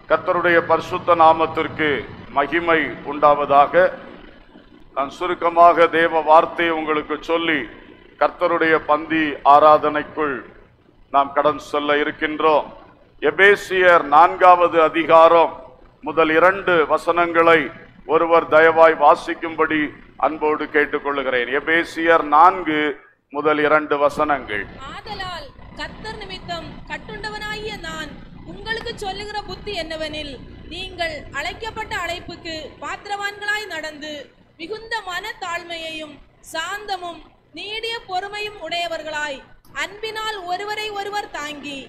கர்த்தருடைய பரிசுத்த நாமத்திற்கு மகிமை உண்டாவதாக நான் சுருக்கமாக தேவ வார்த்தையை உங்களுக்கு சொல்லி கர்த்தருடைய பந்தி ஆராதனைக்குள் நாம் கடன் சொல்ல இருக்கின்றோம் எபேசியர் நான்காவது அதிகாரம் முதல் இரண்டு வசனங்களை ஒருவர் தயவாய் வாசிக்கும்படி அன்போடு கேட்டுக்கொள்கிறேன் எபேசியர் நான்கு முதல் இரண்டு வசனங்கள் ஆதலால் கர்த்தர் நிமித்தம் கட்டுண்டவனாகிய நான் உங்களுக்கு சொல்லுகிற புத்தி என்னவெனில் நீங்கள் அழைக்கப்பட்ட அழைப்புக்கு பாத்திரவான்களாய் நடந்து மிகுந்த மன தாழ்மையையும் சாந்தமும் நீடிய பொறுமையும் உடையவர்களாய் அன்பினால் ஒருவரை ஒருவர் தாங்கி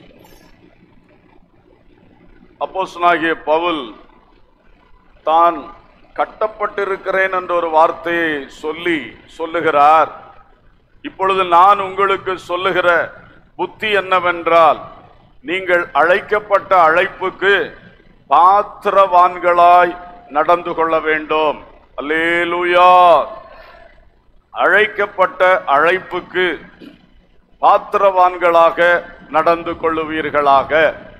அப்போஸ்தலனாகிய பவுல் தான் கட்டப்பட்டிருக்கிறேன் என்ற ஒரு வார்த்தையை சொல்லி சொல்லுகிறார் இப்பொழுது நான் உங்களுக்கு சொல்லுகிற புத்தி என்னவென்றால் நீங்கள் அழைக்கப்பட்ட அழைப்புக்கு பாத்திரவான்களாய் நடந்து கொள்ள வேண்டும் அல்லேலூயா அழைக்கப்பட்ட அழைப்புக்கு பாத்திரவான்களாக நடந்து கொள்ளுவீர்களாக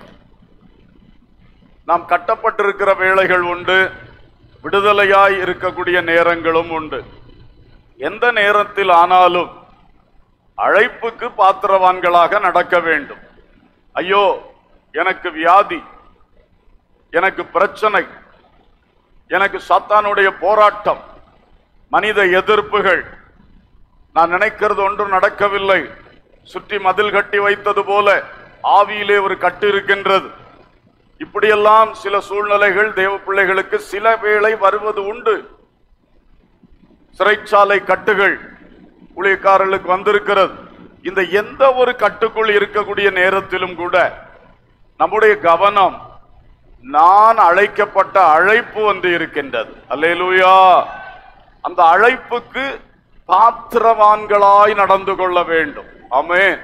நாம் கட்டப்பட்டிருக்கிற வேளைகள் உண்டு விடுதலையாய் இருக்கக்கூடிய நேரங்களும் உண்டு எந்த நேரத்தில் ஆனாலும் அழைப்புக்கு பாத்திரவான்களாக நடக்க வேண்டும் ஐயோ எனக்கு வியாதி எனக்கு பிரச்சனை எனக்கு சாத்தானுடைய போராட்டம் மனித எதிர்ப்புகள் நான் நினைக்கிறது ஒன்றும் நடக்கவில்லை சுற்றி மதில் கட்டி வைத்தது போல ஆவியிலே ஒரு கட்டு இருக்கின்றது இப்படியெல்லாம் சில சூழ்நிலைகள் தேவ பிள்ளைகளுக்கு சில வேளை வருவது உண்டு சிறைச்சாலை கட்டுகள் ஊழியக்காரர்களுக்கு வந்திருக்கிறது இந்த எந்த ஒரு கட்டுக்குள் இருக்கக்கூடிய நேரத்திலும் கூட நம்முடைய கவனம் நான் அழைக்கப்பட்ட அழைப்பு ஒன்று இருக்கின்றது அல்லேலூயா அந்த அழைப்புக்கு பாத்திரவான்களாய் நடந்து கொள்ள வேண்டும் ஆமென்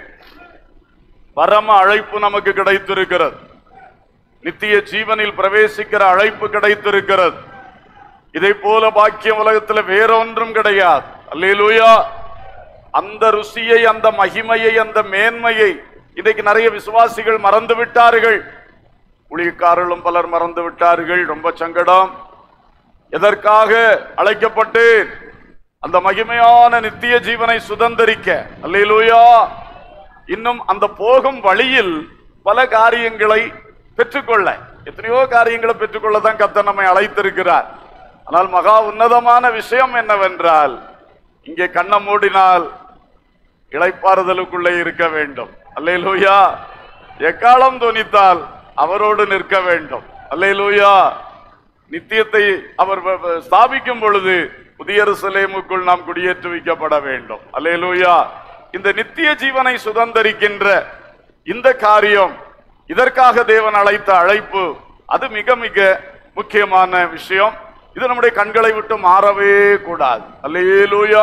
பரம அழைப்பு நமக்கு கிடைத்திருக்கிறது நித்திய ஜீவனில் பிரவேசிக்கிற அழைப்பு கிடைத்திருக்கிறது இதை போல பாக்கியம் உலகத்துல வேறொன்றும் கிடையாது அல்லேலூயா அந்த ருசியை அந்த மகிமையை அந்த மேன்மையை இன்னைக்கு நிறைய விசுவாசிகள் மறந்து விட்டார்கள் ஊழியக்காரர்களும் பலர் மறந்து விட்டார்கள் ரொம்ப சங்கடம் எதற்காக அழைக்கப்பட்டேன் அந்த மகிமையான நித்திய ஜீவனை சுதந்தரிக்க அல்லேலூயா இன்னும் அந்த போகும் வழியில் பல காரியங்களை பெற்றுக்கொள்ள எத்தனையோ காரியங்களை பெற்றுக்கொள்ள தான் கத்த நம்மை அழைத்திருக்கிறார் ஆனால் மகா உன்னதமான விஷயம் என்னவென்றால் இங்கே கண்ணை மூடினால் இளைப்பாறுதலுக்குள்ளே இருக்க வேண்டும் அல்லேலூயா எக்காலம் துணித்தால் அவரோடு நிற்க வேண்டும் அல்லேலூயா நித்தியத்தை அவர் வ- வ- ஸ்தாபிக்கும் பொழுது புதிய எருசலேமுக்குள் நாம் குடியேற்றுவிக்கப்பட வேண்டும் அல்லேலூயா இந்த நித்திய ஜீவனை சுதந்தரிக்கின்ற இந்த காரியம் இதற்காக தேவன் அழைத்த அழைப்பு அது மிக மிக முக்கியமான விஷயம் இது நம்முடைய கண்களை விட்டு மாறவே கூடாது அல்லேலூயா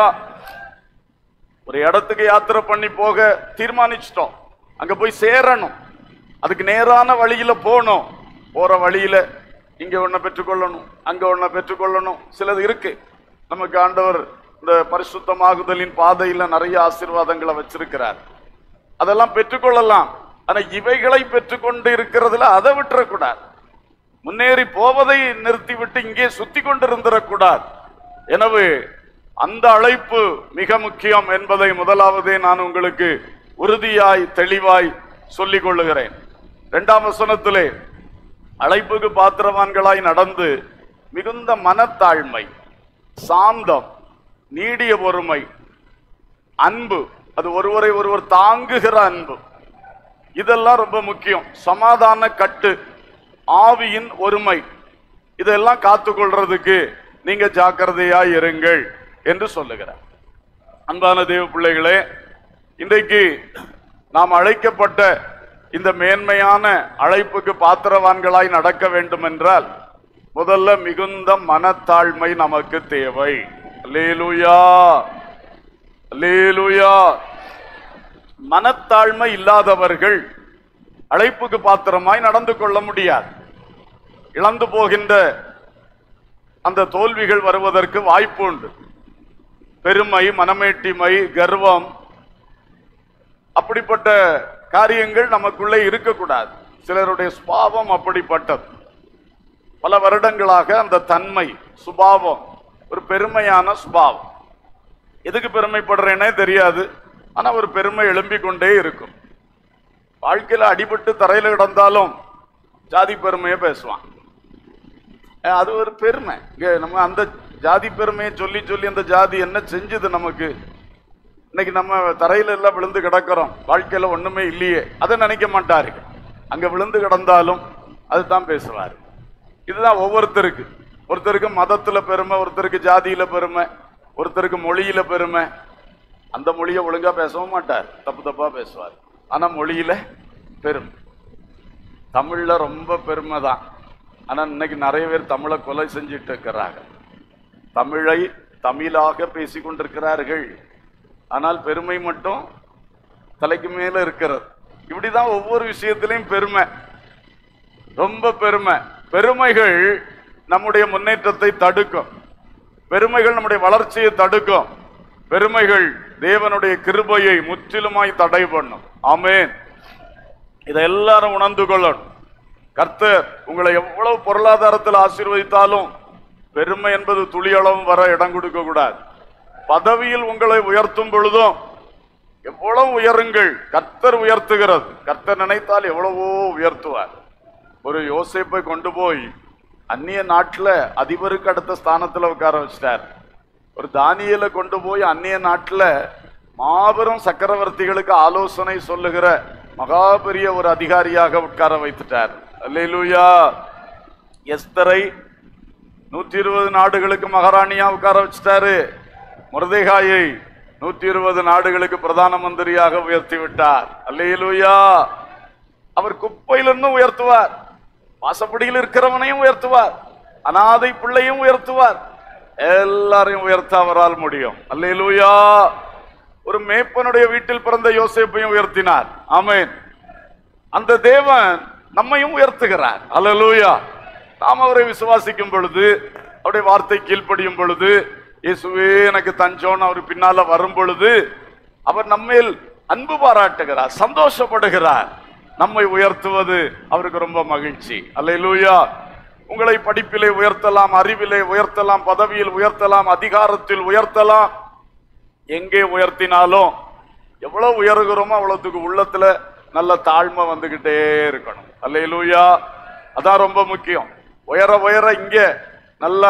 ஒரு இடத்துக்கு யாத்திரை பண்ணி போக தீர்மானிச்சிட்டோம் அங்க போய் சேரணும் அதுக்கு நேரான வழியில போகணும் போற வழியில இங்க ஒன்ன பெற்றுக்கொள்ளணும் அங்க ஒன்ன பெற்றுக்கொள்ளணும் சிலது இருக்கு நமக்கு ஆண்டவர் இந்த பரிசுத்தமாகுதலின் பாதையில நிறைய ஆசீர்வாதங்களை வச்சிருக்கிறார் அதெல்லாம் பெற்றுக்கொள்ளலாம் ஆனா இவைகளை பெற்றுக்கொண்டு இருக்கிறதுல அதை விட்டுறக்கூடாது முன்னேறி போவதை நிறுத்திவிட்டு இங்கே சுத்தி கொண்டிருந்திடக்கூடாது எனவே அந்த அழைப்பு மிக முக்கியம் என்பதை முதலாவதே நான் உங்களுக்கு உறுதியாய் தெளிவாய் சொல்லிக் கொள்ளுகிறேன் இரண்டாம் வசனத்திலே அழைப்புக்கு பாத்திரவான்களாய் நடந்து மிகுந்த மனத்தாழ்மை சாந்தம் நீடிய பொறுமை அன்பு அது ஒருவரை ஒருவர் தாங்குகிற அன்பு இதெல்லாம் ரொம்ப முக்கியம் சமாதான கட்டு ஆவியின் ஒருமை இதெல்லாம் காத்துக்கொள்றதுக்கு நீங்க ஜாக்கிரதையா இருங்கள் என்று சொல்லுகிறார் அன்பான தேவ பிள்ளைகளே இன்றைக்கு நாம் அழைக்கப்பட்ட இந்த மேன்மையான அழைப்புக்கு பாத்திரவான்களாய் நடக்க வேண்டும் என்றால் முதல்ல மிகுந்த மனத்தாழ்மை நமக்கு தேவை அல்லேலூயா அல்லேலூயா மனத்தாழ்மை இல்லாதவர்கள் அழைப்புக்கு பாத்திரமாய் நடந்து கொள்ள முடியாது இழந்து போகின்ற அந்த தோல்விகள் வருவதற்கு வாய்ப்பு உண்டு பெருமை மனமேட்டிமை கர்வம் அப்படிப்பட்ட காரியங்கள் நமக்குள்ளே இருக்கக்கூடாது சிலருடைய சுபாவம் அப்படிப்பட்டது பல வருடங்களாக அந்த தன்மை சுபாவம் ஒரு பெருமையான சுபாவம் எதுக்கு பெருமைப்படுறேனே தெரியாது ஆனா ஒரு பெருமை எழும்பிக் கொண்டே இருக்கும் வாழ்க்கையில அடிபட்டு தரையில கிடந்தாலும் ஜாதி பெருமையை பேசுவான் அஹ் அது ஒரு பெருமை இங்க நம்ம அந்த ஜாதி பெருமையை சொல்லி சொல்லி அந்த ஜாதி என்ன செஞ்சது நமக்கு இன்னைக்கு நம்ம தரையில எல்லாம் விழுந்து கிடக்கிறோம் வாழ்க்கையில ஒண்ணுமே இல்லையே அதை நினைக்க மாட்டாரு அங்க விழுந்து கிடந்தாலும் அதுதான் பேசுவாரு இதுதான் ஒவ்வொருத்தருக்கு ஒருத்தருக்கு மதத்துல பெருமை ஒருத்தருக்கு ஜாதியில பெருமை ஒருத்தருக்கு மொழியில பெருமை அந்த மொழியை ஒழுங்கா பேசவும் மாட்டார் தப்பு தப்பா பேசுவார் ஆனா மொழியில பெருமை தமிழ்ல ரொம்ப பெருமை தான் ஆனா இன்னைக்கு நிறைய பேர் தமிழை கொலை செஞ்சுட்டு இருக்கிறாங்க தமிழை தமிழாக பேசிக் கொண்டிருக்கிறார்கள் ஆனால் பெருமை மட்டும் தலைக்கு மேல இருக்கிறது இப்படிதான் ஒவ்வொரு விஷயத்திலையும் பெருமை ரொம்ப பெருமை பெருமைகள் நம்முடைய முன்னேற்றத்தை தடுக்கும் பெருமைகள் நம்முடைய வளர்ச்சியை தடுக்கும் பெருமைகள் தேவனுடைய கிருபையை முற்றிலுமாய் தடை பண்ணும் ஆமென் இதை எல்லாரும் உணர்ந்து கொள்ளணும் கர்த்தர் உங்களை எவ்வளவு பொருளாதாரத்தில் ஆசீர்வதித்தாலும் பெருமை என்பது துளியளவும் வர இடம் கொடுக்க கூடாது பதவியில் உங்களை உயர்த்தும் பொழுதும் எவ்வளவு உயருங்கள் கர்த்தர் உயர்த்துகிறது கர்த்தர் நினைத்தால் எவ்வளவோ உயர்த்துவார் ஒரு யோசேப்பை கொண்டு போய் அந்நிய நாட்டுல அதிபருக்கு அடுத்த ஸ்தானத்துல உட்கார வச்சிட்டார் ஒரு தானியலை கொண்டு போய் அந்நிய நாட்டுல மாபெரும் சக்கரவர்த்திகளுக்கு ஆலோசனை சொல்லுகிற மகா பெரிய ஒரு அதிகாரியாக உட்கார வைத்துட்டார் அல்லேலூயா எஸ்தரை நூத்தி இருபது நாடுகளுக்கு மகாராணியா உட்கார வச்சிட்டாரு முருதேகாயை நூத்தி இருபது நாடுகளுக்கு பிரதான மந்திரியாக உயர்த்தி விட்டார் அல்லேலூயா அவர் குப்பையிலிருந்து உயர்த்துவார் வாசப்படியில் இருக்கிறவனையும் உயர்த்துவார் அனாதை பிள்ளையும் உயர்த்துவார் எல்லாரையும் உயர்த்த அவரால் முடியும் அல்லேலூயா ஒரு மேய்ப்பனுடைய வீட்டில் பிறந்த யோசேப்பையும் உயர்த்தினார் ஆமென் அந்த தேவன் நம்மையும் உயர்த்துகிறார் அல்லேலூயா நாம் அவரை விசுவாசிக்கும் பொழுது அவருடைய வார்த்தை கீழ்ப்படியும் பொழுது இயேசுவே எனக்கு தஞ்சோன்னு அவர் பின்னால வரும் பொழுது அவர் நம்மேல் அன்பு பாராட்டுகிறார் சந்தோஷப்படுகிறார் நம்மை உயர்த்துவது அவருக்கு ரொம்ப மகிழ்ச்சி அல்லேலூயா உங்களை படிப்பிலே உயர்த்தலாம் அறிவிலே உயர்த்தலாம் பதவியில் உயர்த்தலாம் அதிகாரத்தில் உயர்த்தலாம் எங்கே உயர்த்தினாலும் எவ்வளவு உயர்கிறோமோ அவ்வளவுக்கு உள்ளத்துல நல்ல தாழ்மை வந்துகிட்டே இருக்கணும் அல்லேலூயா அதான் ரொம்ப முக்கியம் உயர உயர இங்க நல்ல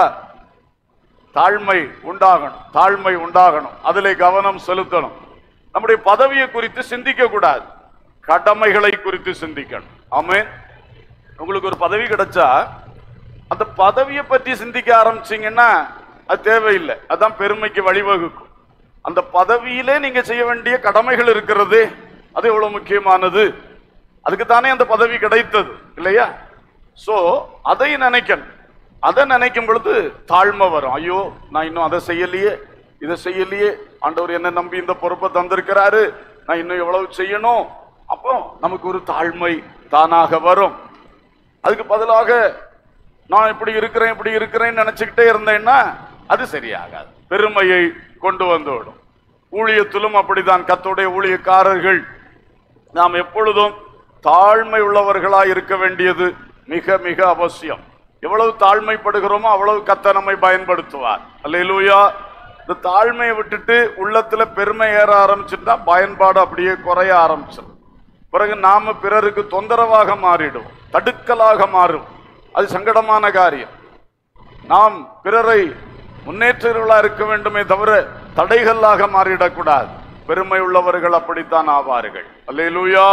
தாழ்மை உண்டாகணும் தாழ்மை உண்டாகணும் அதிலே கவனம் செலுத்தணும் நம்முடைய பதவியை குறித்து சிந்திக்க கூடாது கடமைகளை குறித்து சிந்திக்கணும் ஆமென் உங்களுக்கு ஒரு பதவி கிடைச்சா அந்த பதவியை பற்றி சிந்திக்க ஆரம்பிச்சீங்கன்னா அது தேவையில்லை அதான் பெருமைக்கு வழிவகுக்கும் அந்த பதவியிலே நீங்க செய்ய வேண்டிய கடமைகள் இருக்கிறது அது எவ்வளவு முக்கியமானது அதுக்கு தானே அந்த பதவி கிடைத்தது இல்லையா சோ அதை நினைக்கணும் அதை நினைக்கும் பொழுது தாழ்மை வரும் ஐயோ நான் இன்னும் அதை செய்யலையே இதை செய்யலையே ஆண்டவர் என்ன நம்பி இந்த பொறுப்பை தந்திருக்கிறாரு நான் இன்னும் எவ்வளவு செய்யணும் அப்போ நமக்கு ஒரு தாழ்மை தானாக வரும் அதுக்கு பதிலாக நான் இப்படி இருக்கிறேன் இப்படி இருக்கிறேன்னு நினைச்சுக்கிட்டே இருந்தேன்னா அது சரியாகாது பெருமையை கொண்டு வந்துவிடும் ஊழியத்திலும் அப்படிதான் கத்தோடைய ஊழியக்காரர்கள் நாம் எப்பொழுதும் தாழ்மை உள்ளவர்களாய் இருக்க வேண்டியது மிக மிக அவசியம் எவ்வளவு தாழ்மைப்படுகிறோமோ அவ்வளவு கத்த நம்மை பயன்படுத்துவார் அல்லேலூயா இந்த தாழ்மையை விட்டுட்டு உள்ளத்துல பெருமை ஏற ஆரம்பிச்சுட்டா பயன்பாடு அப்படியே குறைய ஆரம்பிச்சிடும் பிறகு நாம பிறருக்கு தொந்தரவாக மாறிடும் தடுக்கலாக மாறும் அது சங்கடமான காரியம் நாம் பிறரை முன்னேற்றர்களா இருக்க வேண்டுமே தவிர தடைகளாக மாறிடக்கூடாது பெருமை உள்ளவர்கள் அப்படித்தான் ஆவார்கள் அல்லேலூயா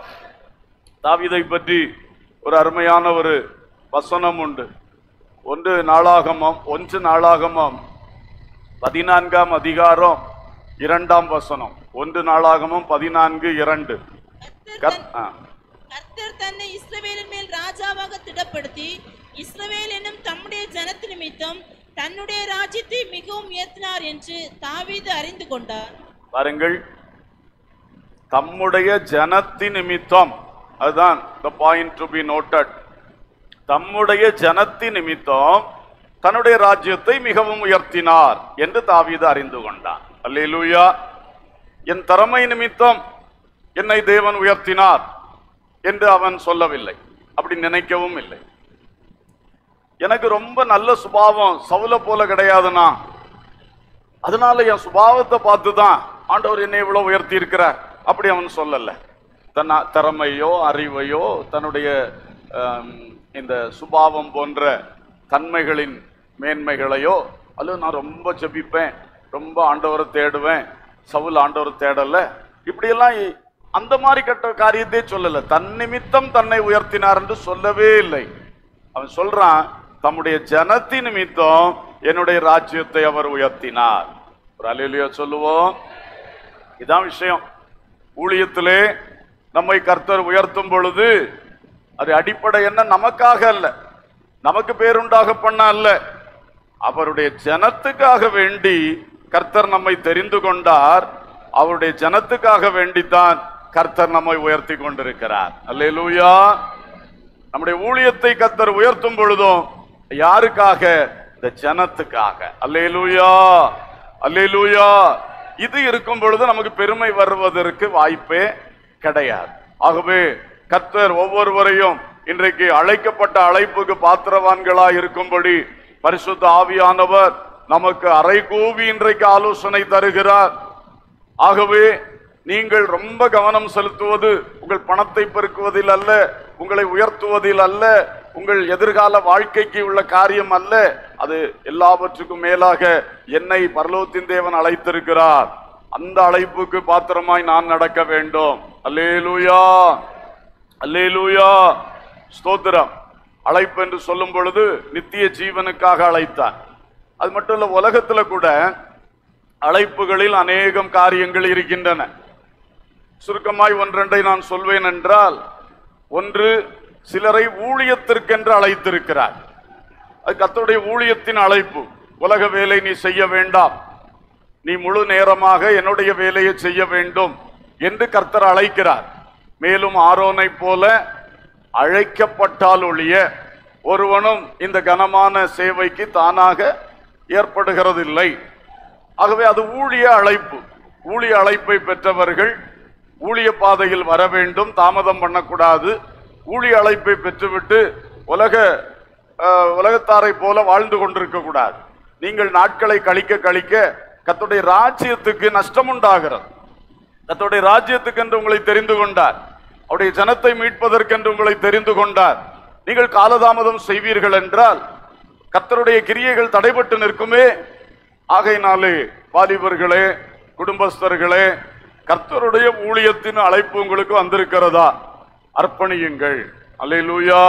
தாவீதை பற்றி ஒரு அருமையான ஒரு வசனம் உண்டு ஒன்று நாளாகமம் ஒன்று நாளாகமம் பதினான்காம் அதிகாரம் இரண்டாம் வசனம் ஒன்று நாளாகமம் பதினான்கு இரண்டு கர்த்தர் கத்- தன்- ஆ. கர்த்தர் தன்னை இஸ்ரவேலின் மேல் ராஜாவாக திடப்படுத்தி இஸ்ரவேல் என்னும் தம்முடைய ஜனத்து நிமித்தம் தன்னுடைய ராஜ்யத்தை மிகவும் உயர்த்தினார் என்று தாவீது அறிந்து கொண்டார் பாருங்கள் தம்முடைய ஜனத்தின் நிமித்தம் அதுதான் the point to be noted தம்முடைய ஜனத்தின் நிமித்தம் தன்னுடைய ராஜ்யத்தை மிகவும் உயர்த்தினார் என்று தாவீது அறிந்து கொண்டான் அல்லேலூயா என் திறமை நிமித்தம் என்னை தேவன் உயர்த்தினார் என்று அவன் சொல்லவில்லை அப்படி நினைக்கவும் இல்லை எனக்கு ரொம்ப நல்ல சுபாவம் சவுல போல கிடையாதுண்ணா அதனால என் சுபாவத்தை பார்த்து தான் ஆண்டவர் என்னை இவ்வளவு உயர்த்தி இருக்கிறார் அப்படி அவன் சொல்லல தன் திறமையோ அறிவையோ தன்னுடைய ஆம், இந்த சுபாவம் போன்ற தன்மைகளின் மேன்மைகளையோ அல்லது நான் ரொம்ப ஜெபிப்பேன் ரொம்ப ஆண்டவரை தேடுவேன் சவுல் ஆண்டவரை தேடல இப்படியெல்லாம் இ- அந்த மாதிரி கட்ட காரியத்தை சொல்லல தன் நிமித்தம் தன்னை உயர்த்தினார் என்று சொல்லவே இல்லை அவன் சொல்றான் தம்முடைய ஜனத்தின் நிமித்தம் என்னுடைய ராஜ்யத்தை அவர் உயர்த்தினார் ஒரு அலையிலையோ சொல்லுவோம் இதான் விஷயம் ஊழியத்திலே நம்மை கர்த்தர் உயர்த்தும் பொழுது அது அடிப்படை என்ன நமக்காக அல்ல நமக்கு பேருண்டாக பண்ண அல்ல அவருடைய ஜனத்துக்காக வேண்டி கர்த்தர் நம்மை தெரிந்து கொண்டார் அவருடைய ஜனத்துக்காக வேண்டித்தான் கர்த்தர் நம்மை உயர்த்தி கொண்டிருக்கிறார் அல்லேலூயா நம்முடைய ஊழியத்தை கர்த்தர் உயர்த்தும் பொழுதும் யாருக்காக இந்த ஜனத்துக்காக அல்லேலூயா அல்லேலூயா இது இருக்கும் பொழுது நமக்கு பெருமை வருவதற்கு வாய்ப்பே கிடையாது ஆகவே கர்த்தர் ஒவ்வொருவரையும் இன்றைக்கு அழைக்கப்பட்ட அழைப்புக்கு பாத்திரவான்களாய் இருக்கும்படி பரிசுத்த ஆவியானவர் நமக்கு அறை கூவி இன்றைக்கு ஆலோசனை தருகிறார் ஆகவே நீங்கள் ரொம்ப கவனம் செலுத்துவது உங்கள் பணத்தை பெருக்குவதில் அல்ல உங்களை உயர்த்துவதில் அல்ல உங்கள் எதிர்கால வாழ்க்கைக்கு உள்ள காரியம் அல்ல அது எல்லாவற்றுக்கும் மேலாக என்னை பரலோகத்தின் தேவன் அழைத்திருக்கிறார் அந்த அழைப்புக்கு பாத்திரமாய் நான் நடக்க வேண்டும் அல்லேலூயா அல்லேலூயா ஸ்தோத்திரம் அழைப்பு என்று சொல்லும் பொழுது நித்திய ஜீவனுக்காக அழைத்தார் அது மட்டும் இல்ல உலகத்துல கூட அழைப்புகளில் அநேகம் காரியங்கள் இருக்கின்றன சுருக்கமாய் ஒன்றென்றை நான் சொல்வேன் என்றால் ஒன்று சிலரை ஊழியத்திற்கென்று அழைத்திருக்கிறார் அது கர்த்தருடைய ஊழியத்தின் அழைப்பு உலக வேலை நீ செய்ய வேண்டாம் நீ முழு நேரமாக என்னுடைய வேலையை செய்ய வேண்டும் என்று கர்த்தர் அழைக்கிறார் மேலும் ஆரோனைப் போல அழைக்கப்பட்டால் ஒழிய ஒருவனும் இந்த கனமான சேவைக்கு தானாக ஏற்படுகிறதில்லை ஆகவே அது ஊழிய அழைப்பு ஊழிய அழைப்பை பெற்றவர்கள் ஊழிய பாதையில் வர வேண்டும் தாமதம் பண்ணக்கூடாது ஊழிய அழைப்பை பெற்றுவிட்டு உலக அஹ், உலகத்தாரை போல வாழ்ந்து கொண்டிருக்க கூடாது நீங்கள் நாட்களை கழிக்க கழிக்க கத்துடைய ராஜ்யத்துக்கு நஷ்டம் உண்டாகிறது கர்த்தருடைய ராஜ்யத்துக்கென்று உங்களை தெரிந்து கொண்டார் அவருடைய ஜனத்தை மீட்பதற்கென்று உங்களை தெரிந்து கொண்டார் நீங்கள் காலதாமதம் செய்வீர்கள் என்றால் கர்த்தருடைய கிரியைகள் தடைபட்டு நிற்குமே ஆகையினாலே வாலிபர்களே குடும்பஸ்தர்களே கர்த்தருடைய ஊழியத்தின் அழைப்பு உங்களுக்கு வந்திருக்கிறதா அர்ப்பணியுங்கள் அல்லேலூயா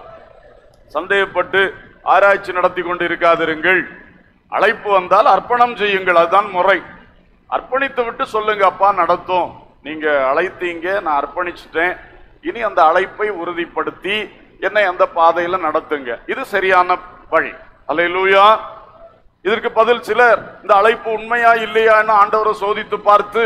சந்தேகப்பட்டு ஆராய்ச்சி நடத்தி கொண்டு இருக்காதிருங்கள் அழைப்பு வந்தால் அர்ப்பணம் செய்யுங்கள் அதுதான் முறை அர்ப்பணித்து விட்டு சொல்லுங்க அப்பா நடத்தும் நீங்க அழைத்தீங்க நான் அர்ப்பணிச்சிட்டேன் இனி அந்த அழைப்பை உறுதிப்படுத்தி என்னை அந்த பாதையில நடத்துங்க இது சரியான வழி அல்லேலூயா இதற்கு பதில் சிலர் இந்த அழைப்பு உண்மையா இல்லையான்னு ஆண்டவரை சோதித்து பார்த்து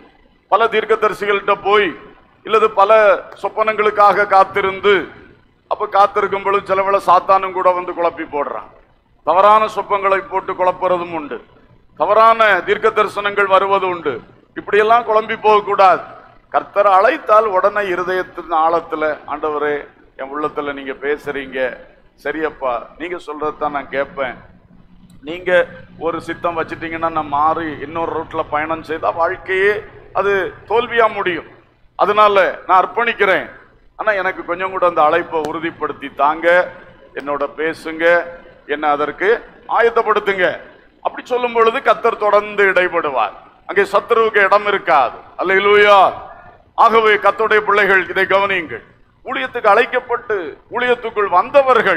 பல தீர்க்கதரிசிகள்கிட்ட போய் இல்லது பல சொப்பனங்களுக்காக காத்திருந்து அப்ப காத்திருக்கும் பொழுது சிலவள சாத்தானும் கூட வந்து குழப்பி போடுறான் தவறான சொப்பங்களை போட்டு குழப்புறதும் உண்டு தவறான தீர்க்க தரிசனங்கள் வருவது உண்டு இப்படியெல்லாம் குழம்பி போகக்கூடாது கர்த்தர் அழைத்தால் உடனே இருதயத்தின் ஆழத்துல ஆண்டவரே என் உள்ளத்துல நீங்க பேசுறீங்க சரியப்பா நீங்க சொல்றதுதான் நான் கேட்பேன் நீங்க ஒரு சித்தம் வச்சிட்டீங்கன்னா நான் மாறி இன்னொரு ரூட்ல பயணம் செய்தா வாழ்க்கையே அது தோல்வியா முடியும் அதனால நான் அர்ப்பணிக்கிறேன் ஆனா எனக்கு கொஞ்சம் கூட அந்த அழைப்பை உறுதிப்படுத்தி தாங்க என்னோட பேசுங்க என்ன அதற்கு ஆயத்தப்படுத்துங்க அப்படி சொல்லும் பொழுது கத்தர் தொடர்ந்து இடைபடுவார் அங்கே சத்துருவுக்கு இடம் இருக்காது அல்லேலூயா ஆகவே கத்தருடைய பிள்ளைகள் இதை கவனியுங்கள் ஊழியத்துக்கு அழைக்கப்பட்டு ஊழியத்துக்குள் வந்தவர்கள்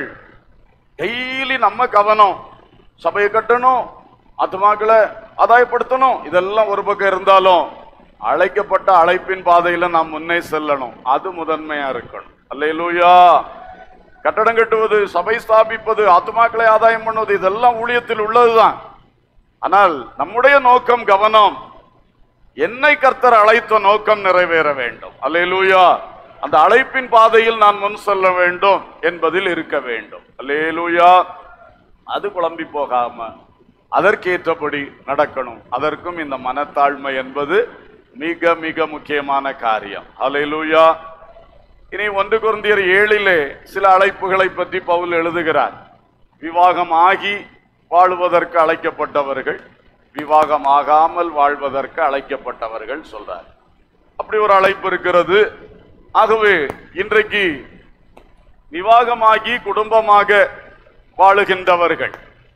டெய்லி நம்ம கவனம் சபையை கட்டணும் ஆத்மாக்களை ஆதாயப்படுத்தணும் இதெல்லாம் ஒரு பக்கம் இருந்தாலும் அழைக்கப்பட்ட அழைப்பின் பாதையில நாம் முன்னே செல்லணும் அது முதன்மையா இருக்கணும் அல்லேலூயா கட்டடம் கட்டுவது சபை ஸ்தாபிப்பது ஆத்மாக்களை ஆதாயம் பண்ணுவது இதெல்லாம் ஊழியத்தில் உள்ளதுதான் ஆனால் நம்முடைய நோக்கம் கவனம் என்னை கர்த்தர் அழைத்த நோக்கம் நிறைவேற வேண்டும் அல்லேலூயா அந்த அழைப்பின் பாதையில் நான் முன் செல்ல வேண்டும் என்பதில் இருக்க வேண்டும் அல்லேலூயா அது குழம்பி போகாம அதற்கேற்றபடி நடக்கணும் அதற்கும் இந்த மனத்தாழ்மை என்பது மிக மிக முக்கியமான காரியம் அல்லேலூயா இனி ஒன்று குருந்தியர் ஏழிலே சில அழைப்புகளை பற்றி பவுல் எழுதுகிறார் விவாகம் ஆகி வாழுவதற்கு அழைக்கப்பட்டவர்கள் விவாகம் ஆகாமல் வாழ்வதற்கு அழைக்கப்பட்டவர்கள் சொல்றார் அப்படி ஒரு அழைப்பு இருக்கிறது ஆகவே இன்றைக்கு விவாகமாகி குடும்பமாக வாழுகின்றவர்கள்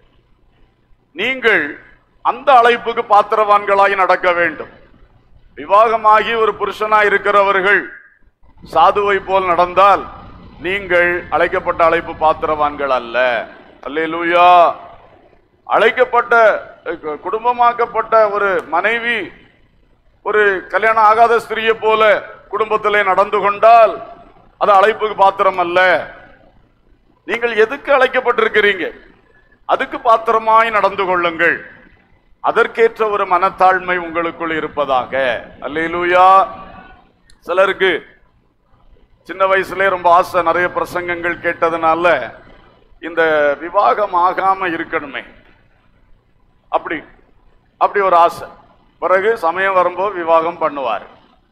நீங்கள் அந்த அழைப்புக்கு பாத்திரவான்களாய் நடக்க வேண்டும் விவாகமாகி ஒரு புருஷனாய் இருக்கிறவர்கள் சாதுவை போல் நடந்தால் நீங்கள் அழைக்கப்பட்ட அழைப்பு பாத்திரவான்கள் அல்ல அல்லேலூயா அழைக்கப்பட்ட அஹ், குடும்பமாக்கப்பட்ட ஒரு மனைவி ஒரு கல்யாணம் ஆகாத ஸ்திரியை போல குடும்பத்திலே நடந்து கொண்டால் அது அழைப்புக்கு பாத்திரம் அல்ல நீங்கள் எதுக்கு அழைக்கப்பட்டிருக்கிறீங்க அதுக்கு பாத்திரமாய் நடந்து கொள்ளுங்கள் அதற்கேற்ற ஒரு மனத்தாழ்மை உங்களுக்குள் இருப்பதாக அல்லேலூயா சிலருக்கு சின்ன வயசுலயே ரொம்ப ஆசை நிறைய பிரசங்கங்கள் கேட்டதுனால இந்த விவாகம் ஆகாம இருக்கணுமே அப்படி அப்படி ஒரு ஆசை பிறகு சமயம் வரும்போது விவாகம் பண்ணுவார்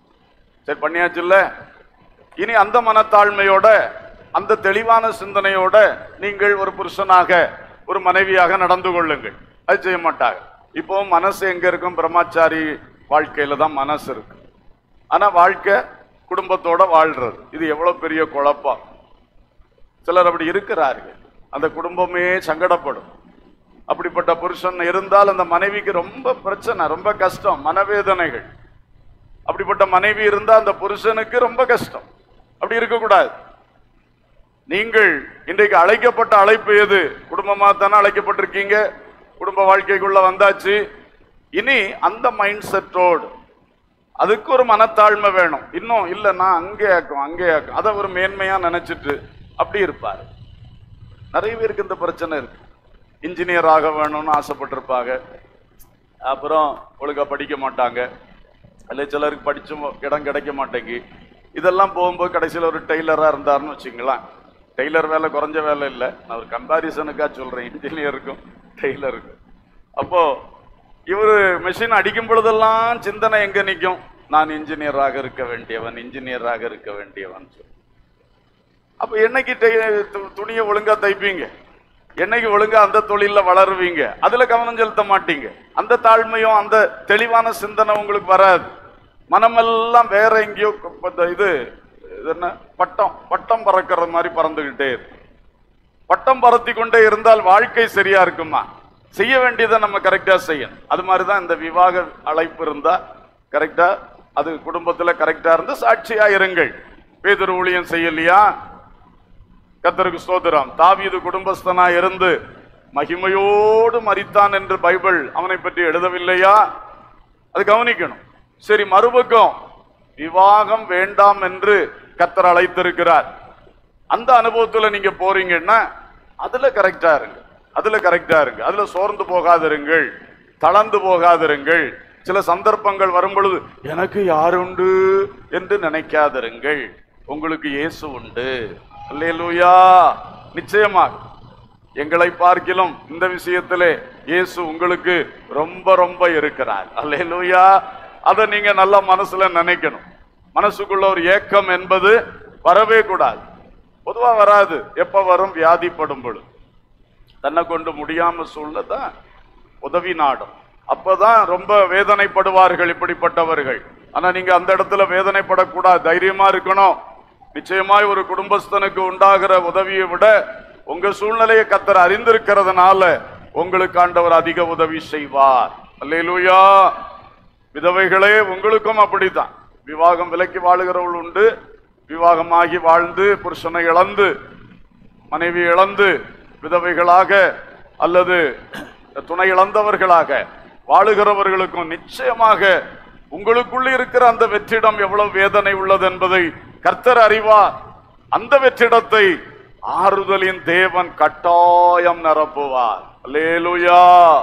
சரி பண்ணியாச்சுல்ல இனி அந்த மனத்தாழ்மையோட அந்த தெளிவான சிந்தனையோட நீங்கள் ஒரு புருஷனாக ஒரு மனைவியாக நடந்து கொள்ளுங்கள் அது செய்ய மாட்டாங்க இப்போ மனசு எங்க இருக்கும் பிரம்மச்சாரி வாழ்க்கையில தான் மனசு இருக்கு ஆனா வாழ்க்கை குடும்பத்தோட வாழ்றது இது எவ்வளவு பெரிய குழப்பம் சிலர் அப்படி இருக்கிறார்கள் அந்த குடும்பமே சங்கடப்படும் அப்படிப்பட்ட புருஷன் இருந்தால் அந்த மனைவிக்கு ரொம்ப பிரச்சனை ரொம்ப கஷ்டம் மனவேதனைகள் அப்படிப்பட்ட மனைவி இருந்தா அந்த புருஷனுக்கு ரொம்ப கஷ்டம் அப்படி இருக்கக்கூடாது நீங்கள் இன்றைக்கு அழைக்கப்பட்ட அழைப்பு எது குடும்பமா தானே அழைக்கப்பட்டிருக்கீங்க குடும்ப வாழ்க்கைக்குள்ள வந்தாச்சு இனி அந்த மைண்ட் செட்டோடு அதுக்கு ஒரு மனத்தாழ்மை வேணும் இன்னும் இல்ல நான் அங்கே ஆக்கும் அங்கே ஆக்கும் அதை ஒரு மேன்மையா நினைச்சிட்டு அப்படி இருப்பாரு நிறைய பேருக்கு இந்த பிரச்சனை இருக்கு இன்ஜினியர் ஆக வேணும்னு ஆசைப்பட்டிருப்பாங்க அப்புறம் ஒழுங்கா படிக்க மாட்டாங்க அல்ல சிலருக்கு படிச்சும் இடம் கிடைக்க மாட்டேங்கி இதெல்லாம் போகும்போது கடைசியில் ஒரு டெய்லரா இருந்தாருன்னு வச்சுங்களேன் டெய்லர் வேலை குறைஞ்ச வேலை இல்லை நான் ஒரு கம்பாரிசனுக்கா சொல்றேன் இன்ஜினியருக்கும் டெய்லருக்கும் அப்போ இவர் மெஷின் அடிக்கும் பொழுதெல்லாம் சிந்தனை எங்க நிற்கும் நான் இன்ஜினியராக இருக்க வேண்டியவன் இன்ஜினியராக இருக்க வேண்டியவன் சொல்லி அப்ப என்னைக்கு டெய்- து- துணியை ஒழுங்கா தைப்பீங்க என்னைக்கு ஒழுங்கா அந்த தொழில்ல வளருவீங்க அதுல கவனம் செலுத்த மாட்டீங்க அந்த தாழ்மையும் அந்த தெளிவான சிந்தனை உங்களுக்கு வராது மனமெல்லாம் வேற எங்கேயோ க- இந்த இது இது என்ன பட்டம் பட்டம் பறக்கிற மாதிரி பறந்துகிட்டே இருக்கு பட்டம் பறத்தி கொண்டே இருந்தால் வாழ்க்கை சரியா இருக்குமா செய்ய வேண்டியதை நம்ம கரெக்டா செய்யணும் அது மாதிரி தான் இந்த விவாக அழைப்பு இருந்தா கரெக்டா அது குடும்பத்துல கரெக்டா இருந்து சாட்சியா இருங்கள் பேதர் ஊழியம் செய்யலையா கத்தருக்கு ஸ்தோத்திரம் தாவீது குடும்பஸ்தனா இருந்து மகிமையோடு மரித்தான் என்று பைபிள் அவனை பற்றி எழுதவில்லையா அது கவனிக்கணும் சரி மறுபக்கம் விவாகம் வேண்டாம் என்று கத்தர் அழைத்திருக்கிறார் அந்த அனுபவத்துல நீங்க போறீங்கன்னா அதுல கரெக்டா இருங்க அதுல கரெக்டா இருங்க அதுல சோர்ந்து போகாதிருங்கள் தளர்ந்து போகாதிருங்கள் சில சந்தர்ப்பங்கள் வரும் பொழுது எனக்கு யார் உண்டு என்று நினைக்காதிருங்கள் உங்களுக்கு இயேசு உண்டு அல்லேலூயா நிச்சயமாக எங்களை பார்க்கிலும் இந்த விஷயத்திலே இயேசு உங்களுக்கு ரொம்ப ரொம்ப இருக்கிறார் அல்லேலூயா அதை நீங்க நல்லா மனசுல நினைக்கணும் மனசுக்குள்ள ஒரு ஏக்கம் என்பது வரவே கூடாது பொதுவா வராது எப்ப வரும் வியாதிப்படும் பொழுது தன்னை கொண்டு முடியாம சூழ்நிதான் உதவி நாடும் அப்பதான் ரொம்ப வேதனைப்படுவார்கள் இப்படிப்பட்டவர்கள் ஆனா நீங்க அந்த இடத்துல வேதனைப்படக்கூடாது தைரியமா இருக்கணும் நிச்சயமாய் ஒரு குடும்பஸ்தனுக்கு உண்டாகிற உதவியை விட உங்க சூழ்நிலையை கத்தர் அறிந்திருக்கிறதுனால உங்களுக்கு ஆண்டவர் அதிக உதவி செய்வார் அல்லேலூயா விதவைகளே உங்களுக்கும் அப்படித்தான் விவாகம் விலக்கி வாழுகிறவள் உண்டு விவாகமாகி வாழ்ந்து புருஷனை இழந்து மனைவி இழந்து விதவைகளாக அல்லது துணை இழந்தவர்களாக வாழுகிறவர்களுக்கும் நிச்சயமாக உங்களுக்குள்ள இருக்கிற அந்த வெற்றிடம் எவ்வளவு வேதனை உள்ளது என்பதை கர்த்தர் அறிவார் அந்த வெற்றிடத்தை ஆறுதலின் தேவன் கட்டாயம் நிரப்புவார் அல்லேலூயா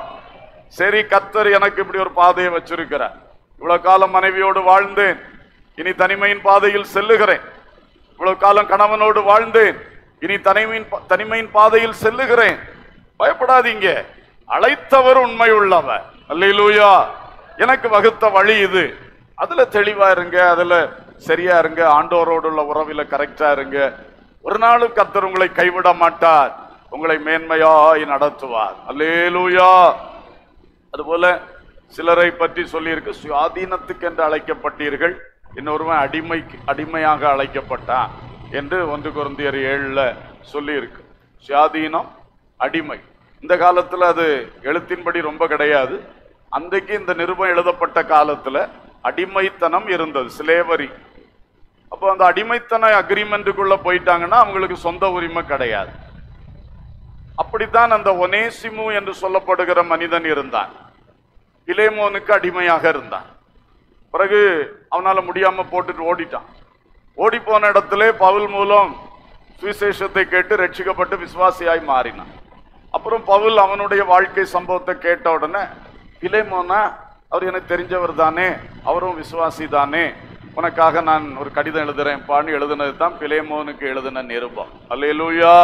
சரி கர்த்தர் எனக்கு இப்படி ஒரு பாதையை வச்சிருக்கிறார் இவ்வளவு காலம் மனைவியோடு வாழ்ந்தேன் இனி தனிமையின் பாதையில் செல்லுகிறேன் இவ்வளவு காலம் கணவனோடு வாழ்ந்தேன் இனி தனிமையின் பா- தனிமையின் பாதையில் செல்லுகிறேன் பயப்படாதீங்க அழைத்தவர் உண்மை உள்ளவர் அல்லேலூயா எனக்கு வகுத்த வழி இது அதுல தெளிவா இருங்க அதுல சரியா இருங்க ஆண்டோரோடு உள்ள உறவில கரெக்டா இருங்க ஒரு நாளும் கர்த்தர் உங்களை கைவிட மாட்டார் உங்களை மேன்மையாய் நடத்துவார் அல்லேலூயா அதுபோல சிலரை பற்றி சொல்லியிருக்கு சுயாதீனத்துக்கு என்று அழைக்கப்பட்டீர்கள் இன்னொருவன் அடிமைக்கு அடிமையாக அழைக்கப்பட்டான் என்று ஒன்று குருந்தியர் ஏழுல சொல்லியிருக்கு சுயாதீனம் அடிமை இந்த காலத்துல அது எழுத்தின்படி ரொம்ப கிடையாது அன்றைக்கு இந்த நிருபம் எழுதப்பட்ட காலத்துல அடிமைத்தனம் இருந்தது சிலேவரி அப்போ அந்த அடிமைத்தன அக்ரிமெண்ட்டுக்குள்ள போயிட்டாங்கன்னா அவங்களுக்கு சொந்த உரிமை கிடையாது அப்படித்தான் அந்த ஒனேசிமு என்று சொல்லப்படுகிற மனிதன் இருந்தான் பிலேமோனுக்கு அடிமையாக இருந்தான் பிறகு அவனால முடியாம போட்டுட்டு ஓடிட்டான் ஓடி போன இடத்துல பவுல் மூலம் சுவிசேஷத்தை கேட்டு ரட்சிக்கப்பட்டு விசுவாசியாய் மாறினான் அப்புறம் பவுல் அவனுடைய வாழ்க்கை சம்பவத்தை கேட்ட உடனே பிலேமோனா அவர் எனக்கு தெரிஞ்சவர் தானே அவரும் விசுவாசி தானே உனக்காக நான் ஒரு கடிதம் எழுதுறேன் பான்னு எழுதுனது தான் பிலேமோனுக்கு எழுதின நிருபம் அல்லேலூயா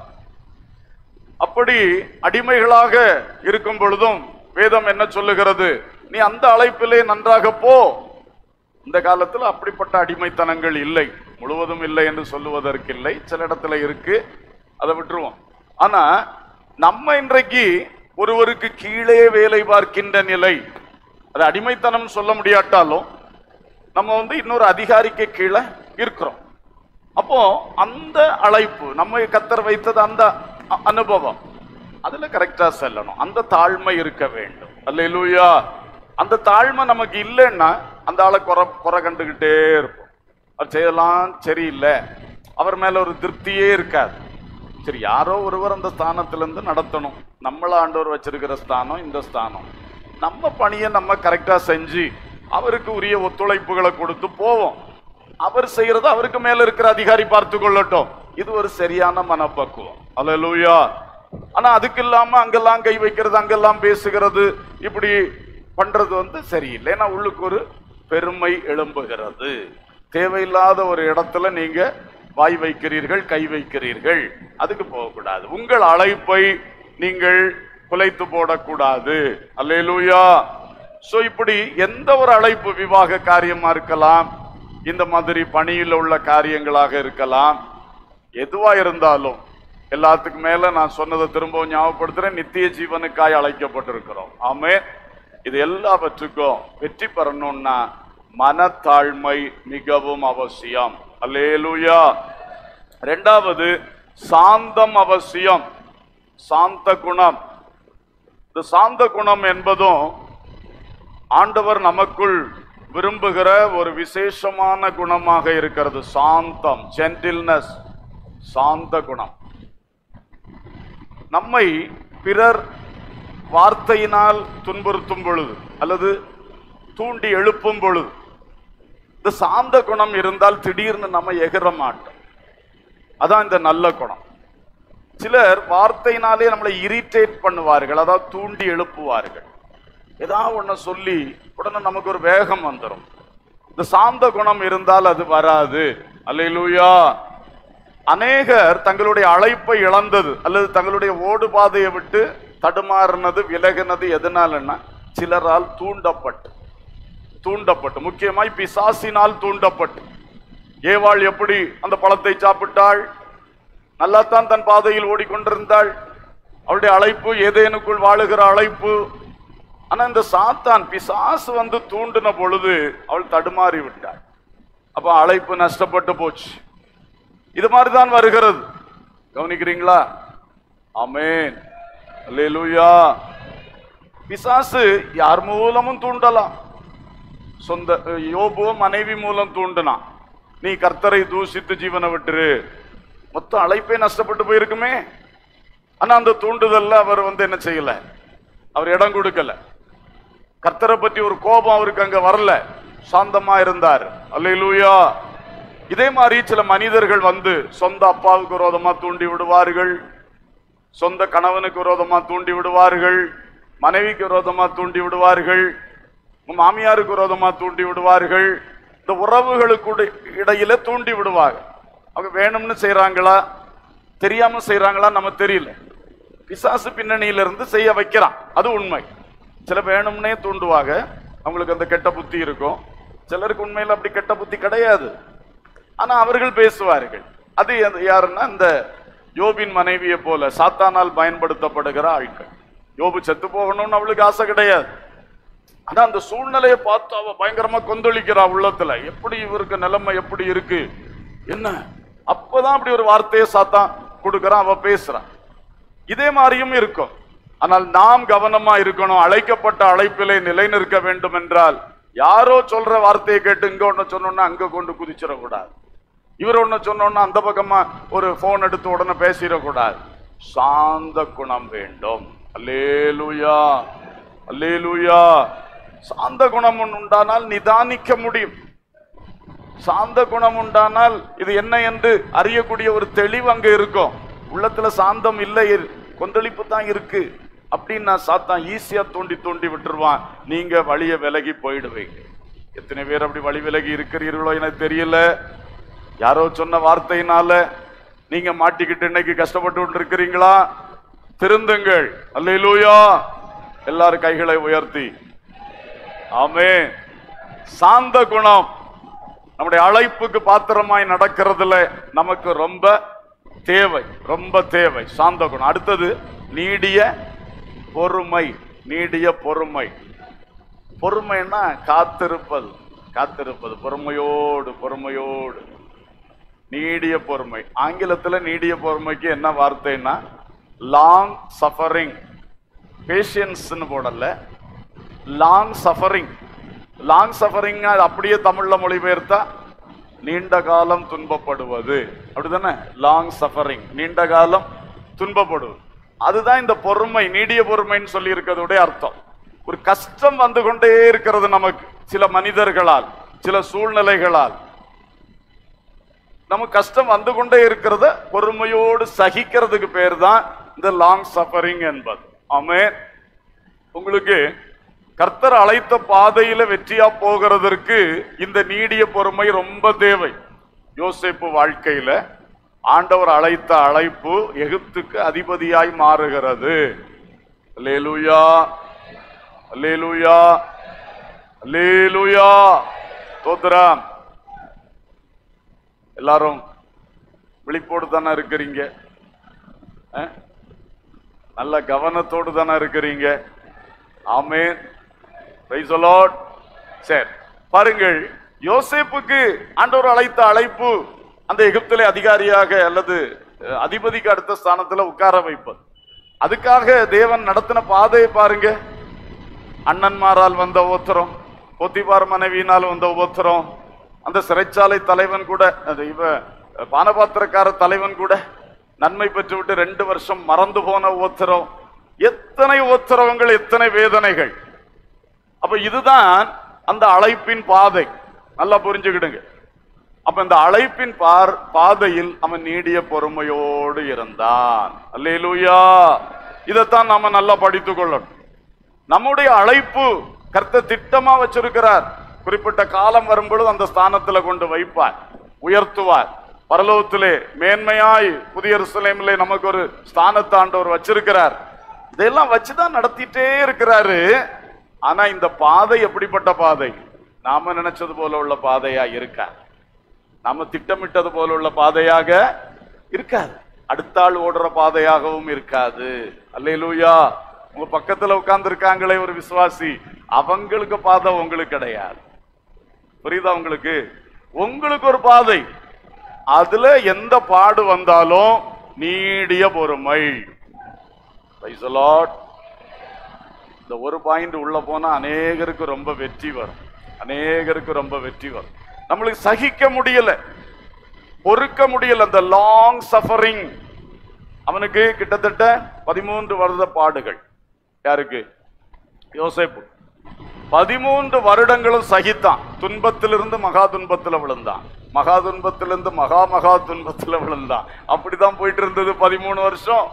அப்படி அடிமைகளாக இருக்கும் பொழுதும் வேதம் என்ன சொல்லுகிறது நீ அந்த அழைப்பிலே நன்றாக போ இந்த காலத்துல அப்படிப்பட்ட அடிமைத்தனங்கள் இல்லை முழுவதும் இல்லை என்று சொல்லுவதற்கு இல்லை சில இடத்துல இருக்கு அதை விட்டுருவோம் ஆனா நம்ம இன்றைக்கு ஒருவருக்கு கீழே வேலை பார்க்கின்ற நிலை அது அடிமைத்தனம் சொல்ல முடியாட்டாலும் நம்ம வந்து இன்னொரு அதிகாரிக்கு கீழே இருக்கிறோம் அப்போ அந்த அழைப்பு நம்ம கத்தர் வைத்தது அந்த அ- அனுபவம் அதுல கரெக்டா செல்லணும் அந்த தாழ்மை இருக்க வேண்டும் அல்லேலூயா அந்த தாழ்மை நமக்கு இல்லைன்னா அந்த ஆளை குறை குறை கண்டுகிட்டே இருப்போம் அவர் செய்யலாம் சரியில்லை அவர் மேல ஒரு திருப்தியே இருக்காது சரி யாரோ ஒருவர் அந்த ஸ்தானத்திலிருந்து நடத்தணும் நம்மள ஆண்டவர் வச்சிருக்கிற ஸ்தானம் இந்த ஸ்தானம் நம்ம பணியை நம்ம கரெக்டா செஞ்சு அவருக்கு உரிய ஒத்துழைப்புகளை கொடுத்து போவோம் அவர் செய்யறது அவருக்கு மேல இருக்கிற அதிகாரி பார்த்து கொள்ளட்டும் இது ஒரு சரியான மனப்பக்குவம் அல்லேலூயா ஆனா அதுக்கு இல்லாம அங்கெல்லாம் கை வைக்கிறது அங்கெல்லாம் பேசுகிறது இப்படி பண்றது வந்து சரியில்லை ஏன்னா உள்ளுக்கு ஒரு பெருமை எழும்புகிறது தேவையில்லாத ஒரு இடத்துல நீங்க வாய் வைக்கிறீர்கள் கை வைக்கிறீர்கள் அதுக்கு போகக்கூடாது உங்கள் அழைப்பை நீங்கள் குலைத்து போடக்கூடாது அல்லேலூயா சோ இப்படி எந்த ஒரு அழைப்பு விவாக காரியமா இருக்கலாம் இந்த மாதிரி பணியில் உள்ள காரியங்களாக இருக்கலாம் எதுவா இருந்தாலும் எல்லாத்துக்கும் மேல நான் சொன்னதை திரும்பவும் ஞாபகப்படுத்துறேன் நித்திய ஜீவனுக்காய் அழைக்கப்பட்டிருக்கிறோம் ஆமே இது எல்லாவற்றுக்கும் வெற்றி பெறணும்னா மனத்தாழ்மை மிகவும் அவசியம் அல்லேலூயா ரெண்டாவது சாந்தம் அவசியம் சாந்த குணம் இந்த சாந்த குணம் என்பதும் ஆண்டவர் நமக்குள் விரும்புகிற ஒரு விசேஷமான குணமாக இருக்கிறது சாந்தம் ஜென்டில்னஸ் சாந்த குணம் நம்மை பிறர் வார்த்தையினால் துன்புறுத்தும் பொழுது அல்லது தூண்டி எழுப்பும் பொழுது இந்த சாந்த குணம் இருந்தால் திடீர்னு நம்ம எகிற மாட்டோம் அதான் இந்த நல்ல குணம் சிலர் வார்த்தையினாலே நம்மளை இரிட்டேட் பண்ணுவார்கள் அதாவது தூண்டி எழுப்புவார்கள் ஏதாவது ஒண்ண சொல்லி உடனே நமக்கு ஒரு வேகம் வந்துடும் இந்த சாந்த குணம் இருந்தால் அது வராது அல்லேலூயா அநேகர் தங்களுடைய அழைப்பை இழந்தது அல்லது தங்களுடைய ஓடு பாதையை விட்டு தடுமாறினது விலகினது எதனாலன்னா சிலரால் தூண்டப்பட்டு தூண்டப்பட்டு முக்கியமாய் பிசாசினால் தூண்டப்பட்டு ஏவாள் எப்படி அந்த பழத்தை சாப்பிட்டாள் நல்லாத்தான் தன் பாதையில் ஓடிக்கொண்டிருந்தாள் அவளுடைய அழைப்பு ஏதேனுக்குள் வாழுகிற அழைப்பு ஆனா இந்த சாத்தான் பிசாசு வந்து தூண்டின பொழுது அவள் தடுமாறி விட்டாள் அப்ப அழைப்பு நஷ்டப்பட்டு போச்சு இது மாதிரிதான் வருகிறது கவனிக்கிறீங்களா ஆமென் அல்லேலூயா பிசாசு யார் மூலமும் தூண்டலாம் சொந்த யோபுவ மனைவி மூலம் தூண்டினான் நீ கர்த்தரை தூஷித்து ஜீவனை விட்டுரு மொத்த அழைப்பே நஷ்டப்பட்டு போயிருக்குமே ஆனா அந்த தூண்டுதல்ல அவர் வந்து என்ன செய்யல அவர் இடம் கொடுக்கல கர்த்தரை பற்றி ஒரு கோபம் அவருக்கு அங்க வரல சாந்தமா இருந்தார் அல்லேலூயா இதே மாதிரி சில மனிதர்கள் வந்து சொந்த அப்பாவுக்கு விரோதமா தூண்டி விடுவார்கள் சொந்த கணவனுக்கு விரோதமா தூண்டி விடுவார்கள் மனைவிக்கு விரோதமா தூண்டி விடுவார்கள் உங்க மாமியாருக்கு விரோதமா தூண்டி விடுவார்கள் இந்த உறவுகளுக்கு இடையில தூண்டி விடுவாங்க அவங்க வேணும்னு செய்றாங்களா தெரியாம செய்றாங்களா நம்ம தெரியல பிசாசு பின்னணியில இருந்து செய்ய வைக்கிறான் அது உண்மை சில வேணும்னே தூண்டுவாங்க அவங்களுக்கு அந்த கெட்ட புத்தி இருக்கும் சிலருக்கு உண்மையில அப்படி கெட்ட புத்தி கிடையாது ஆனா அவர்கள் பேசுவார்கள் அது எது- யாருன்னா இந்த யோபின் மனைவியை போல சாத்தானால் பயன்படுத்தப்படுகிற ஆட்கள் யோபு செத்து போகணும்னு அவளுக்கு ஆசை கிடையாது ஆனா அந்த சூழ்நிலையை பார்த்து அவ பயங்கரமா கொந்தளிக்கிறா உள்ளத்துல எப்படி இவருக்கு நிலைமை எப்படி இருக்கு என்ன அப்பதான் அப்படி ஒரு வார்த்தையை சாத்தான் கொடுக்கறான் அவ பேசுறான் இதே மாதிரியும் இருக்கும் ஆனால் நாம் கவனமா இருக்கணும் அழைக்கப்பட்ட அழைப்பிலே நிலைநிற்க வேண்டும் என்றால் யாரோ சொல்ற வார்த்தையை கேட்டு இங்க ஒண்ணு சொன்னோம்னா அங்க கொண்டு குதிச்சிடக்கூடாது இவர் ஒண்ணு சொன்னோம்னா அந்த பக்கமா ஒரு போன் எடுத்து உடனே பேசிடக்கூடாது சாந்த குணம் வேண்டும் அல்லேலூயா அல்லேலூயா சாந்த குணம் ஒன்று உண்டானால் நிதானிக்க முடியும் சாந்த குணம் உண்டானால் இது என்ன என்று அறியக்கூடிய ஒரு தெளிவு அங்க இருக்கும் உள்ளத்துல சாந்தம் இல்லை கொந்தளிப்பு தான் இருக்கு அப்படின்னு நான் சாத்தான் ஈஸியா தோண்டி தோண்டி விட்டுருவான் நீங்க வழிய விலகி போயிடுவீங்க எத்தனை பேர் அப்படி வழி விலகி இருக்கிறீர்களோ எனக்கு தெரியல யாரோ சொன்ன வார்த்தையினால நீங்க மாட்டிக்கிட்டு இன்னைக்கு கஷ்டப்பட்டு கொண்டு இருக்கிறீங்களா திருந்துங்கள் அல்லேலூயா எல்லாரும் கைகளை உயர்த்தி ஆமே சாந்த குணம் நம்முடைய அழைப்புக்கு பாத்திரமாய் நடக்கிறதுல நமக்கு ரொம்ப தேவை ரொம்ப தேவை சாந்த குணம் அடுத்தது நீடிய பொறுமை நீடிய பொறுமை பொறுமைன்னா காத்திருப்பது காத்திருப்பது பொறுமையோடு பொறுமையோடு நீடிய பொறுமை ஆங்கிலத்துல நீடிய பொறுமைக்கு என்ன வார்த்தைன்னா லாங் சஃபரிங் பேஷியன்ஸ்னு போடல லாங் சஃபரிங் லாங் சஃபரிங் அப்படியே தமிழ்ல மொழிபெயர்த்தா நீண்ட காலம் துன்பப்படுவது அப்படிதானே லாங் சஃபரிங் நீண்ட காலம் துன்பப்படுவது அதுதான் இந்த பொறுமை நீடிய பொறுமைன்னு சொல்லி இருக்கிறதுடைய அர்த்தம் ஒரு கஷ்டம் வந்து கொண்டே இருக்கிறது நமக்கு சில மனிதர்களால் சில சூழ்நிலைகளால் நமக்கு கஷ்டம் வந்து கொண்டே இருக்கிறத பொறுமையோடு சகிக்கிறதுக்கு பேர் தான் இந்த லாங் சஃபரிங் என்பது ஆமே உங்களுக்கு கர்த்தர் அழைத்த பாதையில வெற்றியா போகிறதற்கு இந்த நீடிய பொறுமை ரொம்ப தேவை யோசேப்பு வாழ்க்கையில ஆண்டவர் அழைத்த அழைப்பு எகிப்துக்கு அதிபதியாய் மாறுகிறது அல்லேலூயா அல்லேலூயா அல்லேலூயா தோத்திரம் எல்லாரும் விழிப்போடு தானே இருக்கிறீங்க அஹ்? நல்ல கவனத்தோடு தானே இருக்கிறீங்க ஆமென் Praise the Lord. சரி பாருங்கள் யோசேப்புக்கு ஆண்டவர் அழைத்த அழைப்பு அந்த எகிப்திலே அதிகாரியாக அல்லது அஹ், அதிபதிக்கு அடுத்த ஸ்தானத்துல உட்கார வைப்பது அதுக்காக தேவன் நடத்தின பாதையை பாருங்க அண்ணன்மாரால் வந்த உபத்திரம் பொத்திபார் மனைவியினால் வந்த உபத்திரம் அந்த சிறைச்சாலை தலைவன் கூட அது இவ பானபாத்திரக்கார தலைவன் கூட நன்மை பெற்றுவிட்டு ரெண்டு வருஷம் மறந்து போன உபத்திரம் எத்தனை உபத்திரவங்கள் எத்தனை வேதனைகள் அப்ப இதுதான் அந்த அழைப்பின் பாதை நல்லா புரிஞ்சுக்கிடுங்க அப்ப இந்த அழைப்பின் பார் பாதையில் அவன் நீடிய பொறுமையோடு இருந்தான் அல்லேலூயா இதைத்தான் நாம நல்லா படித்துக் கொள்ளணும் நம்முடைய அழைப்பு கர்த்த திட்டமா வச்சிருக்கிறார் குறிப்பிட்ட காலம் வரும்பொழுது அந்த ஸ்தானத்துல கொண்டு வைப்பார் உயர்த்துவார் பரலோகத்திலே மேன்மையாய் புதிய எருசலேமிலே நமக்கு ஒரு ஸ்தானத்தை ஆண்டவர் வச்சிருக்கிறார் இதெல்லாம் வச்சுதான் நடத்திட்டே இருக்கிறாரு ஆனா இந்த பாதை எப்படிப்பட்ட பாதை நாம நினைச்சது போல உள்ள பாதையா இருக்கா நாம திட்டமிட்டது போல உள்ள பாதையாக இருக்காது அடுத்த ஆள் ஓடுற பாதையாகவும் இருக்காது அல்லேலூயா உங்க பக்கத்துல உட்கார்ந்து இருக்காங்களே ஒரு விசுவாசி அவங்களுக்கு பாதை உங்களுக்கு கிடையாது புரியுதா உங்களுக்கு உங்களுக்கு ஒரு பாதை அதுல எந்த பாடு வந்தாலும் நீடிய பொறுமை Praise the Lord. இந்த ஒரு பாயிண்ட் உள்ள போனா அநேகருக்கு ரொம்ப வெற்றி வரும் அநேகருக்கு ரொம்ப வெற்றி வரும் நம்மளுக்கு சகிக்க முடியல பொறுக்க முடியல அந்த லாங் சஃபரிங் அவனுக்கு கிட்டத்தட்ட பதிமூன்று வருட பாடுகள் யாருக்கு யோசேப்பு பதிமூன்று வருடங்களும் சகித்தான் துன்பத்திலிருந்து மகா துன்பத்துல விழுந்தான் மகா துன்பத்திலிருந்து மகா மகா துன்பத்துல விழுந்தான் அப்படிதான் போயிட்டு இருந்தது பதிமூணு வருஷம்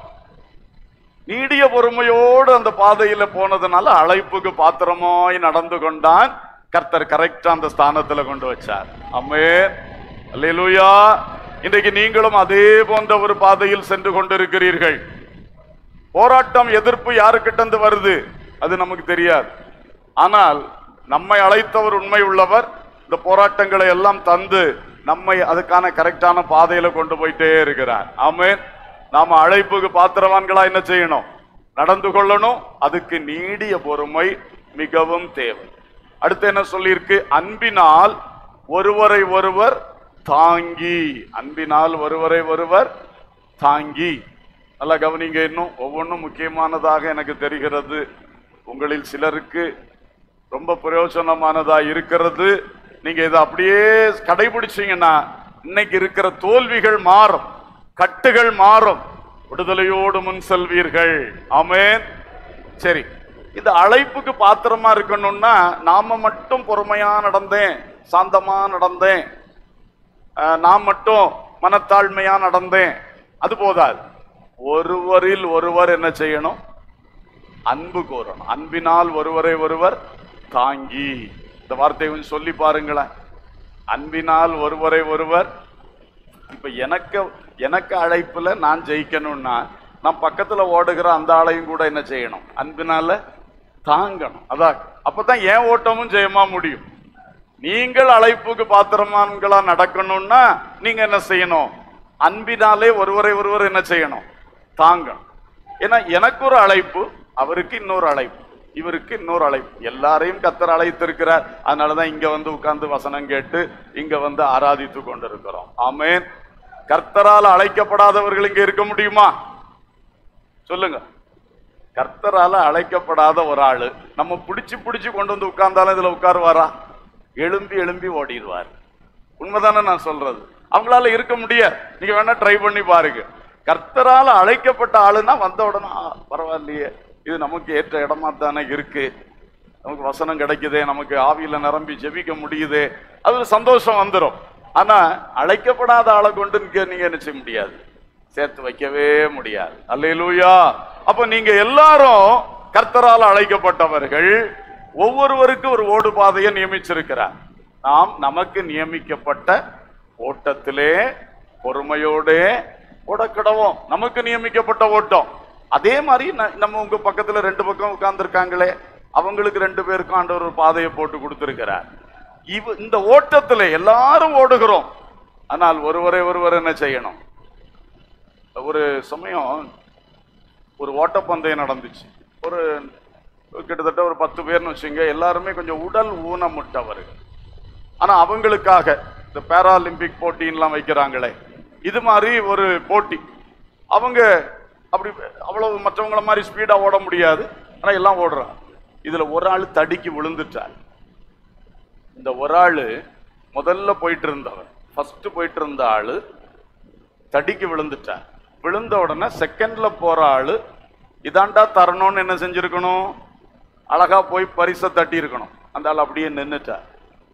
நீடிய பொறுமையோடு அந்த பாதையில போனதுனால அழைப்புக்கு பாத்திரமாய் நடந்து கொண்டான் கர்த்தர் கரெக்டா அந்த ஸ்தானத்துல கொண்டு வச்சார் அம்மே அல்லேலூயா இன்றைக்கு நீங்களும் அதே போன்ற ஒரு பாதையில் சென்று கொண்டிருக்கிறீர்கள் போராட்டம் எதிர்ப்பு யாருக்கிட்ட இருந்து வருது அது நமக்கு தெரியாது ஆனால் நம்மை அழைத்தவர் உண்மை உள்ளவர் இந்த போராட்டங்களை எல்லாம் தந்து நம்மை அதுக்கான கரெக்டான பாதையில கொண்டு போயிட்டே இருக்கிறார் ஆமென் நாம அழைப்புக்கு பாத்திரவான்களா என்ன செய்யணும் நடந்து கொள்ளணும் அதுக்கு நீடிய பொறுமை மிகவும் தேவை அடுத்து என்ன சொல்லியிருக்கு அன்பினால் ஒருவரை ஒருவர் தாங்கி அன்பினால் ஒருவரை ஒருவர் தாங்கி நல்லா கவனிங்க இன்னும் ஒவ்வொன்றும் முக்கியமானதாக எனக்கு தெரிகிறது உங்களில் சிலருக்கு ரொம்ப பிரயோஜனமானதா இருக்கிறது நீங்க இதை அப்படியே கடைபிடிச்சீங்கன்னா இன்னைக்கு இருக்கிற தோல்விகள் மாறும் கட்டுகள் மாறும் விடுதலையோடு முன் செல்வீர்கள் ஆமென் சரி இந்த அழைப்புக்கு பாத்திரமா இருக்கணும்னா நாம மட்டும் பொறுமையா நடந்தேன் சாந்தமா நடந்தேன் அஹ், நான் மட்டும் மனத்தாழ்மையா நடந்தேன் அது போதாது ஒருவரில் ஒருவர் என்ன செய்யணும் அன்பு கோரணும் அன்பினால் ஒருவரை ஒருவர் தாங்கி இந்த வார்த்தையை கொஞ்சம் சொல்லி பாருங்களேன் அன்பினால் ஒருவரை ஒருவர் இப்ப எனக்கு எனக்கு அழைப்புல நான் ஜெயிக்கணும்னா நான் பக்கத்துல ஓடுகிற அந்த ஆளையும் கூட என்ன செய்யணும் அன்பினால தாங்கணும் அதான் அப்பதான் என் ஓட்டமும் ஜெயமா முடியும் நீங்கள் அழைப்புக்கு பாத்திரமான்களா நடக்கணும்னா நீங்க என்ன செய்யணும் அன்பினாலே ஒருவரை ஒருவர் என்ன செய்யணும் தாங்கணும் ஏன்னா எனக்கு ஒரு அழைப்பு அவருக்கு இன்னொரு அழைப்பு இவருக்கு இன்னொரு அழைப்பு எல்லாரையும் கத்தர் அழைத்திருக்கிறார் அதனாலதான் இங்க வந்து உட்கார்ந்து வசனம் கேட்டு இங்க வந்து ஆராதித்து கொண்டிருக்கிறோம் ஆமென் கர்த்தரால் அழைக்கப்படாதவர்கள் இங்க இருக்க முடியுமா சொல்லுங்க கர்த்தரால அழைக்கப்படாத ஒரு ஆளு நம்ம பிடிச்சு பிடிச்சு கொண்டு வந்து உட்கார்ந்தாலும் இதுல உட்காருவாரா எழும்பி எழும்பி ஓடிடுவார் உண்மைதானே நான் சொல்றது அவங்களால இருக்க முடியாது நீங்க வேணா ட்ரை பண்ணி பாருங்க கர்த்தரால அழைக்கப்பட்ட ஆளுன்னா வந்த உடனே "ஆ, பரவாயில்லையே இது நமக்கு ஏற்ற இடமா தானே இருக்கு நமக்கு வசனம் கிடைக்குதே நமக்கு ஆவியில நிரம்பி ஜெபிக்க முடியுதே அது ஒரு சந்தோஷம் வந்துடும் ஆனா அழைக்கப்படாத ஆளை கொண்டு இங்க நீங்க என்ன செய்ய முடியாது சேர்த்து வைக்கவே முடியாது அல்லேலூயா அப்ப நீங்க எல்லாரும் கர்த்தரால் அழைக்கப்பட்டவர்கள் ஒவ்வொருவருக்கு ஒரு ஓடு பாதையை நியமிச்சிருக்கிறார் நாம் நமக்கு நியமிக்கப்பட்ட ஓட்டத்திலே பொறுமையோடே ஓடக்கிடவோம் நமக்கு நியமிக்கப்பட்ட ஓட்டம் அதே மாதிரி ந- நம்ம உங்க பக்கத்துல ரெண்டு பக்கம் உட்கார்ந்துருக்காங்களே அவங்களுக்கு ரெண்டு பேருக்கும் ஆண்டவர் ஒரு பாதையை போட்டு கொடுத்திருக்கிறார் இவ இந்த ஓட்டத்துல எல்லாரும் ஓடுகிறோம் ஆனால் ஒருவரை ஒருவர் என்ன செய்யணும் ஒரு சமயம் ஒரு ஓட்டப்பந்தயம் நடந்துச்சு ஒரு கிட்டத்தட்ட ஒரு பத்து பேர்னு வச்சுங்க எல்லாருமே கொஞ்சம் உடல் ஊனமுட்டவர்கள் ஆனா அவங்களுக்காக இந்த பேராலிம்பிக் போட்டின்லாம் வைக்கிறாங்களே இது மாதிரி ஒரு போட்டி அவங்க அப்படி அவ்வளவு மற்றவங்கள மாதிரி ஸ்பீடா ஓட முடியாது ஆனா எல்லாம் ஓடுறாங்க இதுல ஒரு ஆள் தடிக்கு விழுந்துட்டார் இந்த ஒரு ஆளு முதல்ல போயிட்டு இருந்தவன் ஃபர்ஸ்ட் போயிட்டு இருந்த ஆளு தடிக்கு விழுந்துட்டார் விழுந்த உடனே செகண்ட்ல போற ஆளு இதாண்டா தரணும்னு என்ன செஞ்சிருக்கணும் அழகா போய் பரிசை தட்டி இருக்கணும் அந்த ஆள் அப்படியே நின்னுட்டார்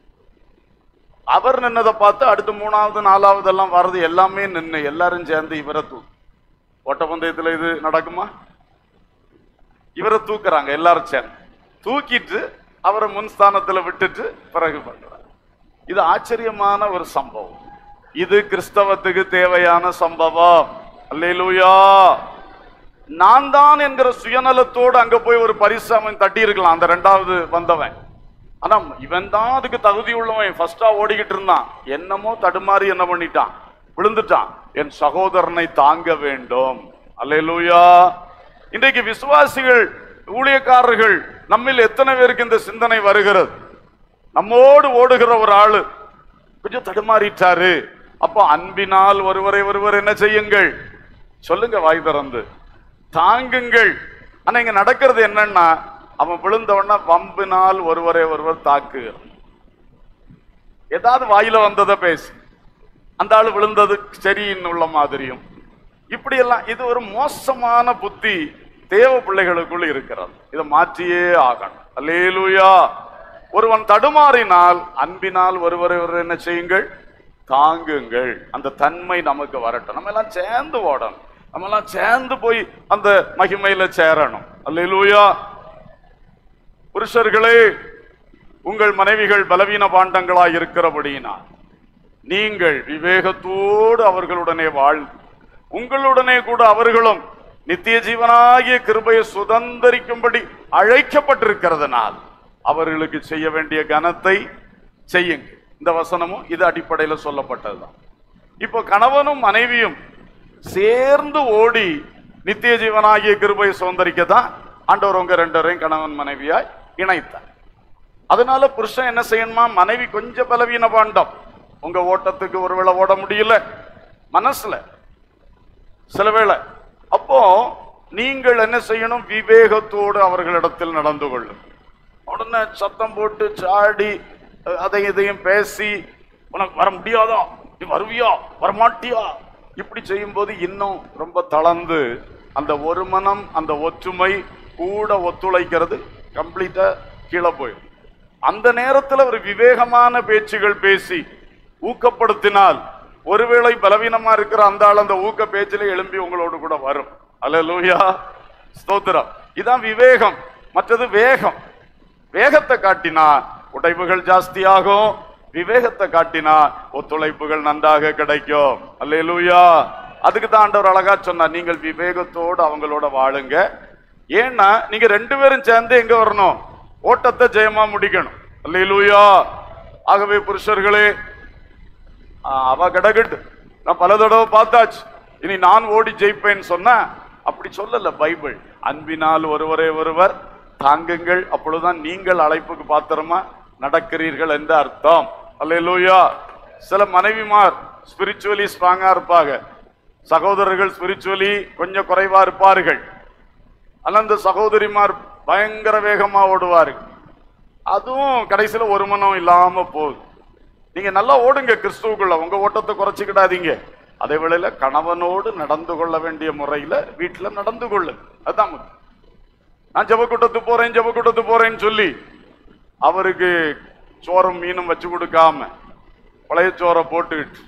அவர் நின்னதை பார்த்து அடுத்து மூணாவது நாலாவது எல்லாம் வர்றது எல்லாமே நின்னு எல்லாரும் சேர்ந்து இவரை தூ ஓட்டப்பந்தயத்துல இது நடக்குமா இவரை தூக்குறாங்க எல்லாரும் சேர்ந்து தூக்கிட்டு அவரை முன் ஸ்தானத்துல விட்டுட்டு பிறகு பண்றாங்க இது ஆச்சரியமான ஒரு சம்பவம் இது கிறிஸ்தவத்துக்கு தேவையான சம்பவம் அல்லேலூயா நான் தான் என்கிற சுயநலத்தோடு அங்க போய் ஒரு பரிசு அவன் தட்டி இருக்கலாம் அந்த ரெண்டாவது வந்தவன் ஆனா இவன் தான் அதுக்கு தகுதி உள்ளவன் ஃபர்ஸ்டா ஓடிக்கிட்டு இருந்தான் என்னமோ தடுமாறி என்ன பண்ணிட்டான் விழுந்துட்டான் என் சகோதரனை தாங்க வேண்டும் அல்லேலூயா இன்றைக்கு விசுவாசிகள் ஊழியக்காரர்கள் நம்மில் எத்தனை பேருக்கு இந்த சிந்தனை வருகிறது நம்மோடு ஓடுகிற ஒரு ஆளு கொஞ்சம் தடுமாறிட்டாரு அப்போ அன்பினால் ஒருவரை ஒருவர் என்ன செய்யுங்கள் சொல்லுங்க வாய் திறந்து தாங்குங்கள் ஆனா இங்க நடக்கிறது என்னன்னா அவன் விழுந்த உடனே வம்பினால் ஒருவரை ஒருவர் தாக்குகிறான் ஏதாவது வாயில வந்ததை பேசு அந்த ஆளு விழுந்தது சரின்னு உள்ள மாதிரியும் இப்படியெல்லாம் இது ஒரு மோசமான புத்தி தேவ பிள்ளைகளுக்குள் இருக்கிறது இதை மாற்றியே ஆகணும் அல்லேலூயா ஒருவன் தடுமாறினால் அன்பினால் ஒருவரை ஒருவர் என்ன செய்யுங்கள் தாங்குங்கள் அந்த தன்மை நமக்கு வரட்டும் நம்ம எல்லாம் சேர்ந்து ஓடணும் நம்ம எல்லாம் சேர்ந்து போய் அந்த மகிமையில சேரணும் அல்லேலூயா புருஷர்களே உங்கள் மனைவிகள் பலவீன பாண்டங்களாய் இருக்கிறபடியினால் நீங்கள் விவேகத்தோடு அவர்களுடனே வாழ்ந்து உங்களுடனே கூட அவர்களும் நித்திய ஜீவனாகிய கிருபையை சுதந்தரிக்கும்படி அழைக்கப்பட்டிருக்கிறதுனால் அவர்களுக்கு செய்ய வேண்டிய கனத்தை செய்யுங்க இந்த வசனமும் இது அடிப்படையில் சொல்லப்பட்டதுதான் இப்போ கணவனும் மனைவியும் சேர்ந்து ஓடி நித்திய ஜீவனாகிய கிருபை சுதந்திரிக்க தான் ஆண்டவர் உங்க ரெண்டரையும் கணவன் மனைவியாய் இணைத்தார் அதனால புருஷன் என்ன செய்யணுமா மனைவி கொஞ்சம் பலவீன பாண்டம் உங்க ஓட்டத்துக்கு ஒருவேளை ஓட முடியல மனசுல சில வேளை அப்போ நீங்கள் என்ன செய்யணும் விவேகத்தோடு அவர்களிடத்தில் நடந்து கொள்ளும் உடனே சத்தம் போட்டு சாடி அஹ், அதையும் இதையும் பேசி உனக்கு வர முடியாதா நீ வருவியா வரமாட்டியா இப்படி செய்யும்போது இன்னும் ரொம்ப தளர்ந்து அந்த ஒரு மனம் அந்த ஒற்றுமை கூட ஒத்துழைக்கிறது கம்ப்ளீட்டா கீழே போயிடும் அந்த நேரத்துல ஒரு விவேகமான பேச்சுகள் பேசி ஊக்கப்படுத்தினால் ஒருவேளை பலவீனமா இருக்கிற அந்த ஆள் அந்த ஊக்க பேச்சில எழும்பி உங்களோடு கூட வரும் அல்லேலூயா ஸ்தோத்திரம் இதான் விவேகம் மற்றது வேகம் வேகத்தை காட்டினா உடைவுகள் ஜாஸ்தியாகும் விவேகத்தை காட்டினா ஒத்துழைப்புகள் நன்றாக கிடைக்கும் அல்லேலூயா அதுக்கு தான் ஆண்டவர் அழகா சொன்னார் நீங்கள் விவேகத்தோடு அவங்களோட வாழுங்க ஏன்னா நீங்க ரெண்டு பேரும் சேர்ந்து எங்க வரணும் ஓட்டத்தை ஜெயமா முடிக்கணும் அல்லேலூயா ஆகவே புருஷர்களே ஆ, அவ கடகட்டு நான் பல தடவை பார்த்தாச்சு இனி நான் ஓடி ஜெயிப்பேன்னு சொன்னா அப்படி சொல்லல பைபிள் அன்பினால் ஒருவரை ஒருவர் தாங்குங்கள் அப்பொழுதுதான் நீங்கள் அழைப்புக்கு பாத்திரமா நடக்கிறீர்கள் என்று அர்த்தம் அல்லேலூயா சில மனைவிமார் ஸ்பிரிச்சுவலி ஸ்ட்ராங்கா இருப்பாங்க சகோதரர்கள் ஸ்பிரிச்சுவலி கொஞ்சம் குறைவா இருப்பார்கள் ஆனா அந்த சகோதரிமார் பயங்கர வேகமா ஓடுவார்கள் அதுவும் கடைசியில ஒரு மனம் இல்லாம போகுது நீங்க நல்லா ஓடுங்க கிறிஸ்துவுக்குள்ள உங்க ஓட்டத்தை குறைச்சிக்கிடாதீங்க அதே வேளையில கணவனோடு நடந்து கொள்ள வேண்டிய முறையில வீட்டுல நடந்து கொள்ளு அதுதான் முக்கியம். நான் ஜெபக்கூட்டத்து போறேன் ஜெபக்கூட்டத்து போறேன்னு சொல்லி அவருக்கு சோறும் மீனும் வச்சு கொடுக்காம பழைய சோறை போட்டுக்கிட்டு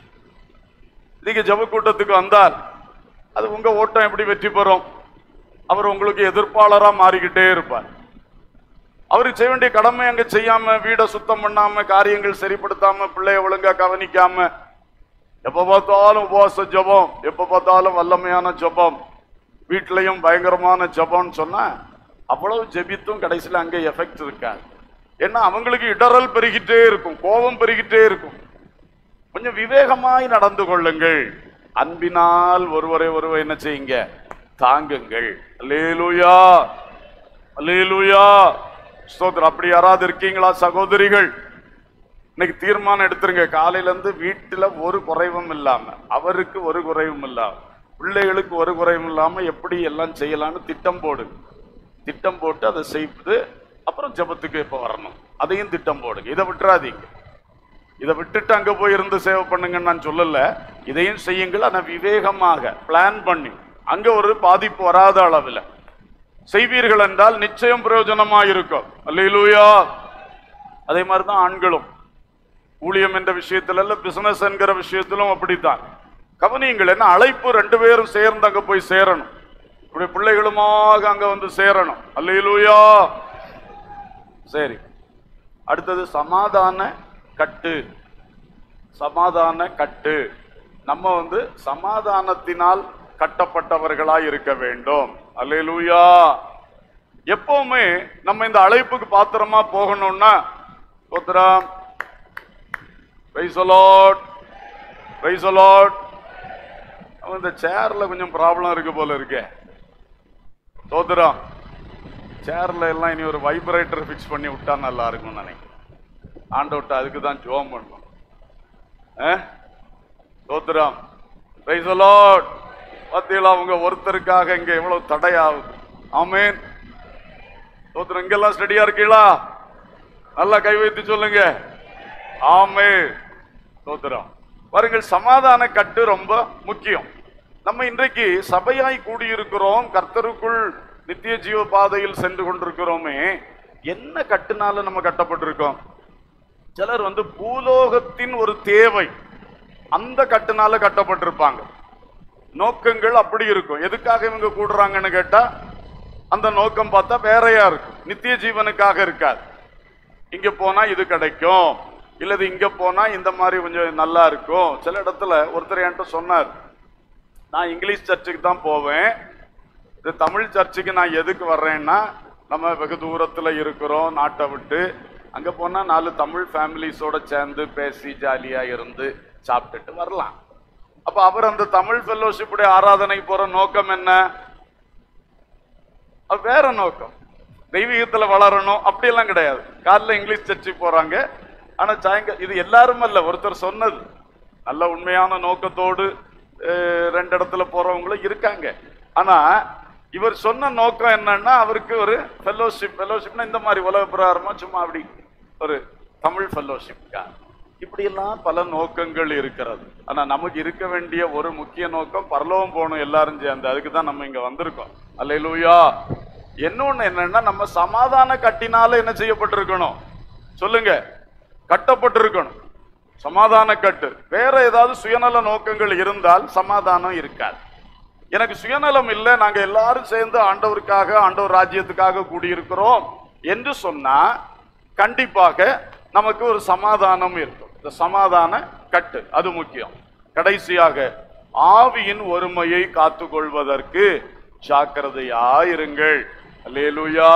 நீங்க ஜெபக்கூட்டத்துக்கு வந்தால் அது உங்க ஓட்டம் எப்படி வெற்றி பெறும் அவர் உங்களுக்கு எதிர்ப்பாளரா மாறிக்கிட்டே இருப்பார் அவருக்கு செய்ய வேண்டிய கடமை அங்க செய்யாம வீடை சுத்தம் பண்ணாம காரியங்கள் சரிப்படுத்தாம பிள்ளைய ஒழுங்கா கவனிக்காம எப்ப பார்த்தாலும் உபவாச ஜெபம் எப்ப பார்த்தாலும் வல்லமையான ஜெபம் வீட்லயும் பயங்கரமான ஜெபம்னு சொன்னா அவ்வளவு ஜெபித்தும் கடைசியில அங்க எஃபெக்ட் இருக்காது ஏன்னா அவங்களுக்கு இடறல் பெருகிட்டே இருக்கும் கோபம் பெருகிட்டே இருக்கும் கொஞ்சம் விவேகமாய் நடந்து கொள்ளுங்கள் அன்பினால் ஒருவரை ஒருவர் என்ன செய்யுங்க தாங்குங்கள் அல்லேலூயா அல்லேலூயா ஸ்தோத்திரம் அப்படி யாராவது இருக்கீங்களா சகோதரிகள் இன்னைக்கு தீர்மானம் எடுத்துருங்க காலையில இருந்து வீட்டுல ஒரு குறைவும் இல்லாம அவருக்கு ஒரு குறைவும் இல்லாம பிள்ளைகளுக்கு ஒரு குறைவும் இல்லாம எப்படி எல்லாம் செய்யலாம்னு திட்டம் போடுங்க திட்டம் போட்டு அதை செய்து அப்புறம் ஜெபத்துக்கு எப்ப வரணும் அதையும் திட்டம் போடுங்க இதை விட்டுறாதீங்க இதை விட்டுட்டு அங்க போய் இருந்து சேவை பண்ணுங்கன்னு நான் சொல்லல இதையும் செய்யுங்கள் ஆனா விவேகமாக பிளான் பண்ணி அங்க ஒரு பாதிப்பு வராத அளவில் செய்வீர்கள் என்றால் நிச்சயம் பிரயோஜனமா இருக்கும் அல்லேலூயா அதே மாதிரி தான் ஆண்களும் ஊழியம் என்ற விஷயத்துல இல்ல பிசினஸ் என்கிற விஷயத்திலும் அப்படித்தான் கவனியுங்கள் என்ன அழைப்பு ரெண்டு பேரும் சேர்ந்து அங்க போய் சேரணும் இப்படி பிள்ளைகளுமாக அங்க வந்து சேரணும் அல்லேலூயா சரி அடுத்தது சமாதான கட்டு சமாதான கட்டு நம்ம வந்து சமாதானத்தினால் கட்டப்பட்டவர்களாய் இருக்க வேண்டும் அல்லேலூயா எப்பவுமே நம்ம இந்த அழைப்புக்கு பாத்திரமா போகணும்னா ஸ்தோத்திரம் Praise the Lord. Praise the Lord. அவன் இந்த சேர்ல கொஞ்சம் ப்ராப்ளம் இருக்கு போல இருக்கே சோதரம் சேர்ல எல்லாம் இனி ஒரு வைப்ரேட்டர் ஃபிக்ஸ் பண்ணி விட்டா நல்லா இருக்கும் நினைக்கிறேன் ஆண்டவட்ட அதுக்கு தான் ஜோம் பண்ணணும் சோத்திரம் Praise the Lord. பாத்தீங்களா அவங்க ஒருத்தருக்காக இங்க எவ்வளவு தடை ஆகுது ஆமேன் சோத்திரம் இங்கெல்லாம் ஸ்டடியா இருக்கீங்களா நல்லா கை வைத்து சொல்லுங்க ஆமே சோத்திரம் பாருங்கள் சமாதான கட்டு ரொம்ப முக்கியம் நம்ம இன்றைக்கு சபையாய் கூடியிருக்கிறோம் கர்த்தருக்குள் நித்திய ஜீவ பாதையில் சென்று கொண்டிருக்கிறோமே என்ன கட்டுனால நம்ம கட்டப்பட்டிருக்கோம் சிலர் வந்து பூலோகத்தின் ஒரு தேவை அந்த கட்டுனால கட்டப்பட்டிருப்பாங்க நோக்கங்கள் அப்படி இருக்கும் எதுக்காக இவங்க கூடுறாங்கன்னு கேட்டா அந்த நோக்கம் பார்த்தா வேறையா இருக்கும் நித்திய ஜீவனுக்காக இருக்காது இங்க போனா இது கிடைக்கும் இல்லது இங்க போனா இந்த மாதிரி கொஞ்சம் நல்லா இருக்கும் சில இடத்துல ஒருத்தர் என்கிட்ட சொன்னார் நான் இங்கிலீஷ் சர்ச்சுக்கு தான் போவேன் இது தமிழ் சர்ச்சுக்கு நான் எதுக்கு வர்றேன்னா நம்ம வெகு தூரத்துல இருக்கிறோம் நாட்டை விட்டு அங்க போனா நாலு தமிழ் ஃபேமிலிஸோட சேர்ந்து பேசி ஜாலியா இருந்து சாப்பிட்டுட்டு வரலாம் அப்ப அவர் அந்த தமிழ் ஃபெல்லோஷிப்புடைய ஆராதனை போற நோக்கம் என்ன அது வேற நோக்கம் தெய்வீகத்துல வளரணும் அப்படியெல்லாம் கிடையாது காலைல இங்கிலீஷ் சர்ச்சு போறாங்க ஆனா சாயங்க இது எல்லாரும் அல்ல ஒருத்தர் சொன்னது நல்ல உண்மையான நோக்கத்தோடு அஹ், ரெண்டு இடத்துல போறவங்களும் இருக்காங்க ஆனா இவர் சொன்ன நோக்கம் என்னன்னா அவருக்கு ஒரு ஃபெல்லோஷிப் ஃபெல்லோஷிப்னா இந்த மாதிரி உலக பிரகாரமா சும்மா அப்படி ஒரு தமிழ் ஃபெல்லோஷிப்கா இப்படியெல்லாம் பல நோக்கங்கள் இருக்கிறது ஆனா நமக்கு இருக்க வேண்டிய ஒரு முக்கிய நோக்கம் பரலோகம் போகணும் எல்லாரும் சேர்ந்து அதுக்கு தான் நம்ம இங்க வந்திருக்கோம் அல்லேலூயா இன்னொன்னு என்னன்னா நம்ம சமாதான கட்டினால என்ன செய்யப்பட்டிருக்கணும் சொல்லுங்க கட்டப்பட்டிருக்கணும் சமாதான கட்டு வேற ஏதாவது சுயநல நோக்கங்கள் இருந்தால் சமாதானம் இருக்காது எனக்கு சுயநலம் இல்லை நாங்க எல்லாரும் சேர்ந்து ஆண்டவருக்காக ஆண்டவர் ராஜ்யத்துக்காக கூடியிருக்கிறோம் என்று சொன்னா கண்டிப்பாக நமக்கு ஒரு சமாதானம் இருக்கும் இந்த சமாதான கட்டு அது முக்கியம் கடைசியாக ஆவியின் ஒருமையை காத்துக்கொள்வதற்கு ஜாக்கிரதையாயிருங்கள் அல்லேலூயா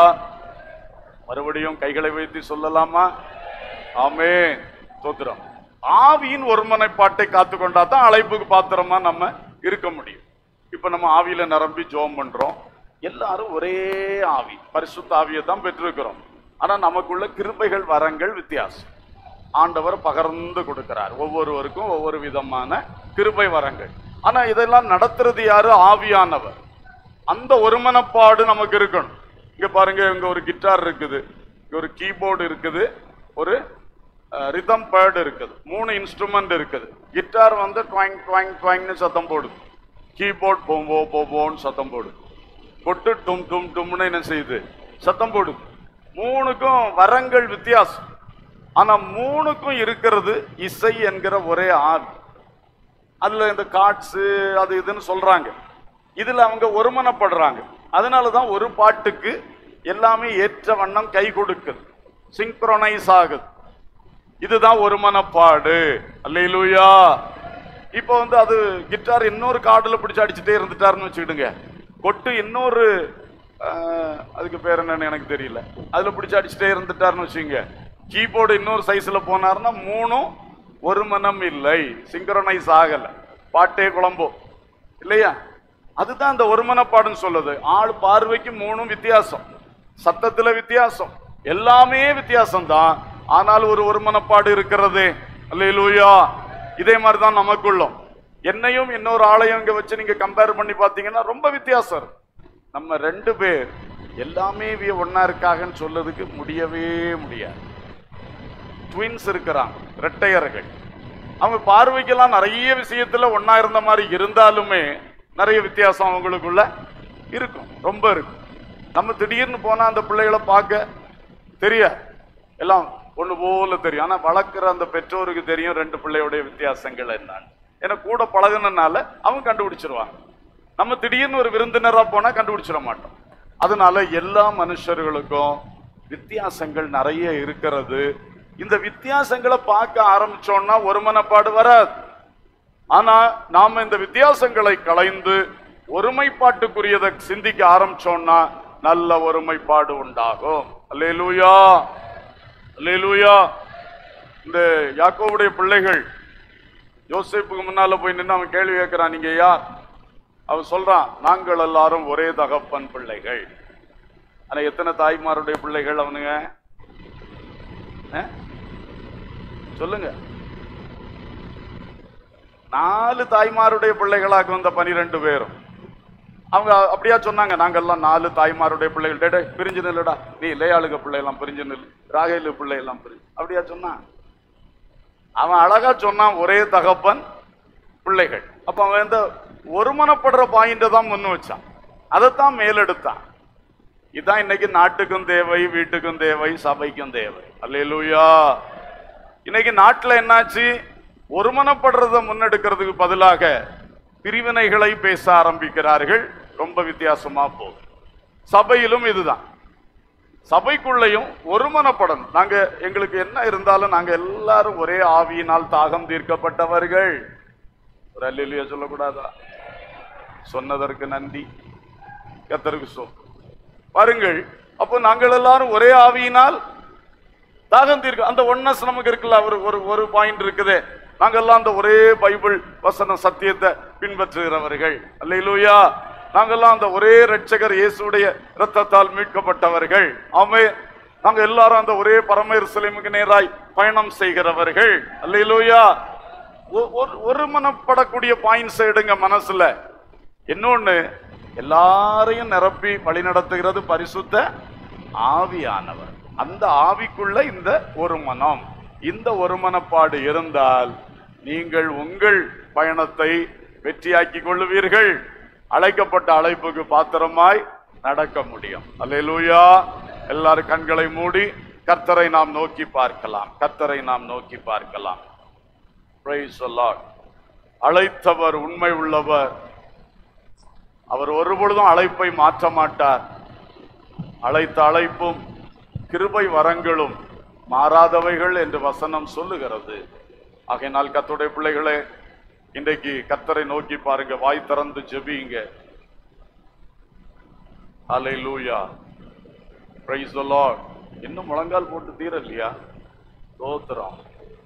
மறுபடியும் கைகளை வைத்து சொல்லலாமா ஆமே தோத்திரம் ஆவியின் ஒருமனைப்பாட்டை காத்துக்கொண்டா தான் அழைப்புக்கு பாத்திரமா நம்ம இருக்க முடியும் இப்ப நம்ம ஆவியில நிரம்பி ஜோம் பண்றோம் எல்லாரும் ஒரே ஆவி பரிசுத்த ஆவியை தான் பெற்றிருக்கிறோம் ஆனா நமக்குள்ள கிருபைகள் வரங்கள் வித்தியாசம் ஆண்டவர் பகர்ந்து கொடுக்கிறார் ஒவ்வொருவருக்கும் ஒவ்வொரு விதமான கிருபை வரங்கள் ஆனா இதெல்லாம் நடத்துறது யாரு ஆவியானவர் அந்த ஒருமனப்பாடு நமக்கு இருக்கணும் இங்க பாருங்க இங்க ஒரு கிட்டார் இருக்குது இங்க ஒரு கீபோர்டு இருக்குது ஒரு ரிதம் பேர்டு இருக்குது மூணு இன்ஸ்ட்ருமெண்ட் இருக்குது கிட்டார் வந்து ட்வாங் ட்வாங் ட்வாங்னு சத்தம் போடுது கீபோர்ட் போம்போ போம்போன்னு சத்தம் போடுது கொட்டு டும் டும் டும்னு என்ன செய்யுது சத்தம் போடுது மூணுக்கும் வரங்கள் வித்தியாசம் ஆனா மூணுக்கும் இருக்கிறது இசை என்கிற ஒரே ஆவி அதுல இந்த கார்ட்ஸ் அது இதுன்னு சொல்றாங்க இதுல அவங்க ஒருமனப்படுறாங்க அதனால தான் ஒரு பாட்டுக்கு எல்லாமே ஏற்ற வண்ணம் கை கொடுக்குது சிங்க்ரோனைஸ் ஆகுது இதுதான் ஒருமனப்பாடு அல்லேலூயா இப்போ வந்து அது கிட்டார் இன்னொரு கார்டுல பிடிச்சு அடிச்சுட்டே இருந்துட்டாருன்னு வச்சுக்கிடுங்க கொட்டு இன்னொரு ஆஹ், அதுக்கு பேர் என்னன்னு எனக்கு தெரியல அதுல பிடிச்சு அடிச்சுட்டே இருந்துட்டாருன்னு வச்சுங்க கீபோர்டு இன்னொரு சைஸ்ல போனாருன்னா மூணும் ஒரு மனம் இல்லை சிங்க்ரனைஸ் ஆகல பாட்டே குழம்பும் இல்லையா அதுதான் அந்த ஒருமனப்பாடுன்னு சொல்லுது ஆள் பார்வைக்கு மூணும் வித்தியாசம் சத்தத்துல வித்தியாசம் எல்லாமே வித்தியாசம் தான் ஆனால் ஒரு ஒருமனப்பாடு இருக்கிறது அல்லேலூயா இதே மாதிரி தான் நமக்குள்ளும் என்னையும் இன்னொரு ஆளையும் இங்க வச்சு நீங்க கம்பேர் பண்ணி பார்த்தீங்கன்னா ரொம்ப வித்தியாசம் இருக்கு. நம்ம ரெண்டு பேர் எல்லாமே வி- ஒண்ணா இருக்காங்கன்னு சொல்லதுக்கு முடியவே முடியாது ட்வின்ஸ் இருக்கிறாங்க இரட்டையர்கள் அவங்க பார்வைக்கெல்லாம் நிறைய விஷயத்துல ஒண்ணா இருந்த மாதிரி இருந்தாலுமே நிறைய வித்தியாசம் அவங்களுக்குள்ள இருக்கும் ரொம்ப இருக்கும் நம்ம திடீர்னு போனா அந்த பிள்ளைகளை பார்க்க தெரியாது எல்லாம் ஒண்ணு போல தெரியும் ஆனா வளர்க்குற அந்த பெற்றோருக்கு தெரியும் ரெண்டு பிள்ளையோடைய வித்தியாசங்கள் என்னன்னு ஏன்னா கூட பழகுனனால அவங்க கண்டுபிடிச்சிருவாங்க நம்ம திடீர்னு ஒரு விருந்தினரா போனா கண்டுபிடிச்சிட மாட்டோம் அதனால எல்லா மனுஷர்களுக்கும் வித்தியாசங்கள் நிறைய இருக்கிறது இந்த வித்தியாசங்களை பார்க்க ஆரம்பிச்சோம்னா ஒருமனப்பாடு வராது ஆனா நாம இந்த வித்தியாசங்களை களைந்து ஒருமைப்பாட்டுக்குரியதை சிந்திக்க ஆரம்பிச்சோம்னா நல்ல ஒருமைப்பாடு உண்டாகும் அல்லேலூயா அல்லேலூயா இந்த யாக்கோவுடைய பிள்ளைகள் யோசேப்புக்கு முன்னால போய் நின்று அவன் கேள்வி கேட்கிறான் நீங்க யார் அவன் சொல்றான் நாங்கள் எல்லாரும் ஒரே தகப்பன் பிள்ளைகள் ஆனா எத்தனை தாய்மாருடைய பிள்ளைகள் அவனுங்க அஹ்? சொல்லுங்க நாலு தாய்மாருடைய பிள்ளைகளாக வந்த பனிரெண்டு பேரும் அவங்க அப்படியா சொன்னாங்க நாங்கெல்லாம் நாலு தாய்மாருடைய பிள்ளைகள் டே டேய், பிரிஞ்சு நில்லுடா நீ லேயாளுக பிள்ளை எல்லாம் பிரிஞ்சு நில்லு ராகேலு பிள்ளை எல்லாம் பிரிஞ்சு அப்படியா சொன்னான் அவன் அழகா சொன்னான் ஒரே தகப்பன் பிள்ளைகள் அப்ப அவன் இந்த ஒருமனப்படுற பாயிண்ட தான் முன் வச்சான் அதைத்தான் மேலெடுத்தான் இதான் இன்னைக்கு நாட்டுக்கும் தேவை வீட்டுக்கும் தேவை சபைக்கும் தேவை அல்லேலூயா இன்னைக்கு நாட்டுல என்னாச்சு ஒருமனப்படுறத முன்னெடுக்கிறதுக்கு பதிலாக பிரிவினைகளை பேச ஆரம்பிக்கிறார்கள் ரொம்ப வித்தியாசமா போகுது சபையிலும் இதுதான் சபைக்குள்ளேயும் ஒருமனப்படணும் நாங்க எங்களுக்கு என்ன இருந்தாலும் நாங்க எல்லாரும் ஒரே ஆவியினால் தாகம் தீர்க்கப்பட்டவர்கள் ஒரு அல்லிலியா சொல்லக்கூடாதா சொன்னதற்கு நன்றி கத்தருக்கு சொல் பாருங்கள் அப்போ நாங்கள் எல்லாரும் ஒரே ஆவியினால் தாகம் தீர்க்க அந்த ஒன்னஸ் நமக்கு இருக்குல்ல ஒரு ஒரு ஒரு பாயிண்ட் இருக்குது நாங்கெல்லாம் அந்த ஒரே பைபிள் வசன சத்தியத்தை பின்பற்றுகிறவர்கள் அல்லேலூயா நாங்கெல்லாம் அந்த ஒரே ரட்சகர் இயேசுடைய இரத்தத்தால் மீட்கப்பட்டவர்கள் ஆமே நாங்க எல்லாரும் அந்த ஒரே பரம எருசலேமுக்கு நேராய் பயணம் செய்கிறவர்கள் அல்லேலூயா ஒ- ஒரு- ஒரு மனப்படக்கூடிய பாயிண்ட்ஸ் எடுங்க மனசுல இன்னொன்னு எல்லாரையும் நிரப்பி வழிநடத்துகிறது பரிசுத்த ஆவியானவர் அந்த ஆவிக்குள்ள இந்த ஒரு மனம் இந்த ஒரு மனப்பாடு இருந்தால் நீங்கள் உங்கள் பயணத்தை வெற்றியாக்கி கொள்ளுவீர்கள் அழைக்கப்பட்ட அழைப்புக்கு பாத்திரமாய் நடக்க முடியும் அல்லேலூயா எல்லாரும் கண்களை மூடி கர்த்தரை நாம் நோக்கி பார்க்கலாம் கர்த்தரை நாம் நோக்கி பார்க்கலாம் Praise the Lord. அழைத்தவர் உண்மை உள்ளவர் அவர் ஒருபொழுதும் அழைப்பை மாற்ற மாட்டார் அழைத்த அழைப்பும் கிருபை வரங்களும் மாறாதவைகள் என்று வசனம் சொல்லுகிறது ஆகையினால் கர்த்தருடைய பிள்ளைகளே இன்றைக்கு கர்த்தரை நோக்கி பாருங்க வாய் திறந்து ஜெபியுங்க ஹalleluya praise the lord இன்னும் முழங்கால் போட்டு தீரலையா ஸ்தோத்திரம்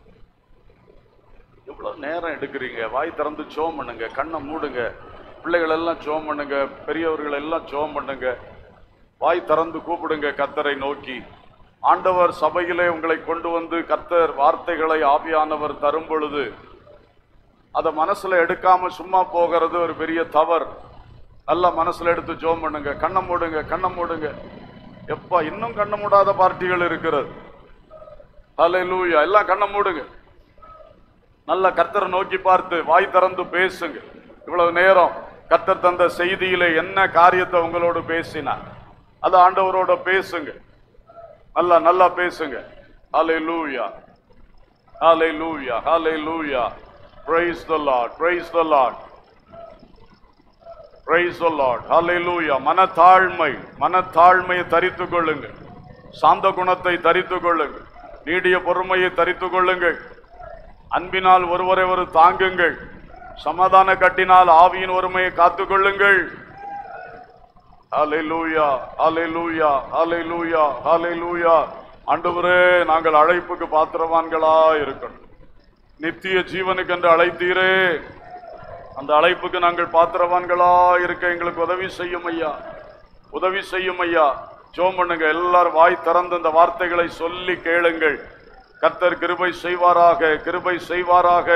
எவ்வளவு நேரம் எடுக்கிறீங்க வாய் திறந்து ஜோம் பண்ணுங்க கண்ணை மூடுங்க பிள்ளைகள் எல்லாம் ஜோம் பண்ணுங்க பெரியவர்கள் எல்லாம் ஜோம் பண்ணுங்க வாய் திறந்து கூப்பிடுங்க கர்த்தரை நோக்கி ஆண்டவர் சபையிலே உங்களை கொண்டு வந்து கர்த்தர் வார்த்தைகளை ஆவியானவர் தரும் பொழுது அதை மனசுல எடுக்காம சும்மா போகிறது ஒரு பெரிய தவறு நல்லா மனசுல எடுத்து ஜோம் பண்ணுங்க கண்ணை மூடுங்க கண்ணை மூடுங்க எப்பா இன்னும் கண்ணை மூடாத பார்ட்டிகள் இருக்கிறது ஹalleluya எல்லாம் கண்ணை மூடுங்க நல்ல கர்த்தரை நோக்கி பார்த்து வாய் திறந்து பேசுங்க இவ்வளவு நேரம் கர்த்தர் தந்த செய்தியிலே என்ன காரியத்தை உங்களோடு பேசினார் அது ஆண்டவரோட பேசுங்க நல்லா நல்லா பேசுங்க ஹalleluya ஹalleluya ஹalleluya praise the lord praise the lord praise the lord hallelujah மனத்தாழ்மை மனத்தாழ்மையை தரித்துக் கொள்ளுங்கள் சாந்த குணத்தை தரித்துக் கொள்ளுங்கள் நீடிய பொறுமையை தரித்துக் கொள்ளுங்கள் அன்பினால் ஒருவரை ஒரு தாங்குங்கள் சமாதான கட்டினால் ஆவியின் ஒருமையை காத்துக் கொள்ளுங்கள் ஹalleluya ஹalleluya ஹalleluya ஹalleluya ஆண்டவரே நாங்கள் அழைப்புக்கு பாத்திரவான்களா இருக்கணும் நித்திய ஜீவனுக்கு என்று அழைத்தீரே அந்த அழைப்புக்கு நாங்கள் பாத்திரவான்களா இருக்க எங்களுக்கு உதவி செய்யும் ஐயா உதவி செய்யும் ஐயா ஜோம் பண்ணுங்க எல்லாரும் வாய் திறந்து இந்த வார்த்தைகளை சொல்லி கேளுங்கள் கர்த்தர் கிருபை செய்வாராக கிருபை செய்வாராக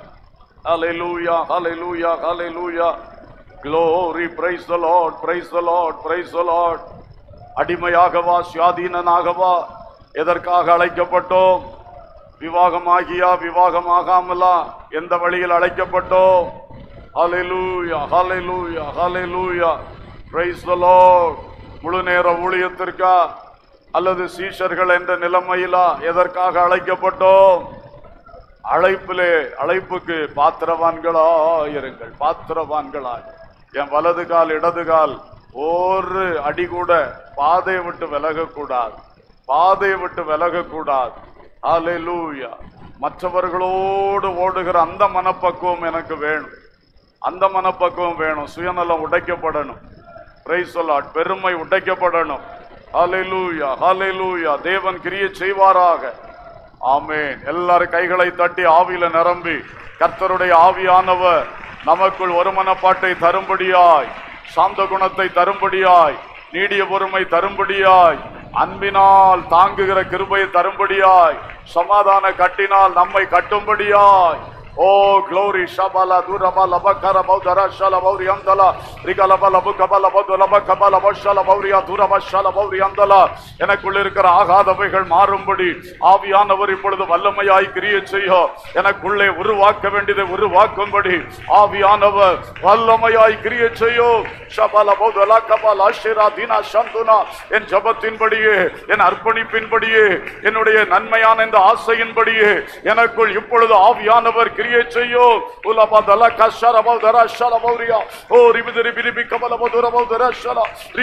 ஹalleluya ஹalleluya ஹalleluya glory praise the lord praise the lord praise the lord அடிமையாகவா சுயாதீனனாகவா எதற்காக அழைக்கப்பட்டோம் விவாகமாகியா விவாகமாகாமலா எந்த வழியில் அழைக்கப்பட்டோம் ஹalleluya ஹalleluya ஹalleluya praise the lord முழு நேர ஊழியத்திற்கா அல்லது சீஷர்கள் என்ற நிலைமையிலா எதற்காக அழைக்கப்பட்டோம் அழைப்பிலே அழைப்புக்கு பாத்திரவான்களா இருங்கள் பாத்திரவான்களாய் என் வலது கால் இடது கால் ஒரு அடி கூட பாதையை விட்டு விலகக்கூடாது பாதையை விட்டு விலகக்கூடாது ஹalleluya மற்றவர்களோடு ஓடுகிற அந்த மனப்பக்குவம் எனக்கு வேணும் அந்த மனப்பக்குவம் வேணும் சுயநலம் உடைக்கப்படணும் பிரைஸ் சொல்லாட் பெருமை உடைக்கப்படணும் ஹalleluya ஹalleluya தேவன் கிரியை செய்வாராக ஆமென் எல்லாரும் கைகளை தட்டி ஆவியில நிரம்பி கர்த்தருடைய ஆவியானவர் நமக்குள் ஒரு மனப்பாட்டை தரும்படியாய் சாந்த குணத்தை தரும்படியாய் நீடிய பொறுமை தரும்படியாய் அன்பினால் தாங்குகிற கிருபையை தரும்படியாய் சமாதான கட்டினால் நம்மை கட்டும்படியாய் ஓ க்ளோரி ஷபல துரப லபக்கர பௌதர ஷல பௌரி அந்தல ரிகலப லபு கபல பௌது லப கபல பஷல பௌரியா துரப ஷல பௌரி அந்தல எனக்குள்ள இருக்கிற ஆகாதவைகள் மாறும்படி ஆவியானவர் இப்பொழுது வல்லமையாய் கிரியை செய்ய எனக்குள்ளே உருவாக்க வேண்டியதை உருவாக்கும்படி ஆவியானவர் வல்லமையாய் கிரியை செய்யும் ஷபல பௌதல கபல அஷிரா தீனா சந்துனா என் ஜபத்தின்படியே என் அர்ப்பணிப்பின்படியே என்னுடைய நன்மையான இந்த ஆசையின்படியே எனக்குள் இப்பொழுது ஆவியானவர் கிரியை செய்யும் உலபதல கஷரபௌதர ஷலபௌரியா ஓ ரிபிதிரி பிரிபி கபலபௌதுரபௌதர ஷல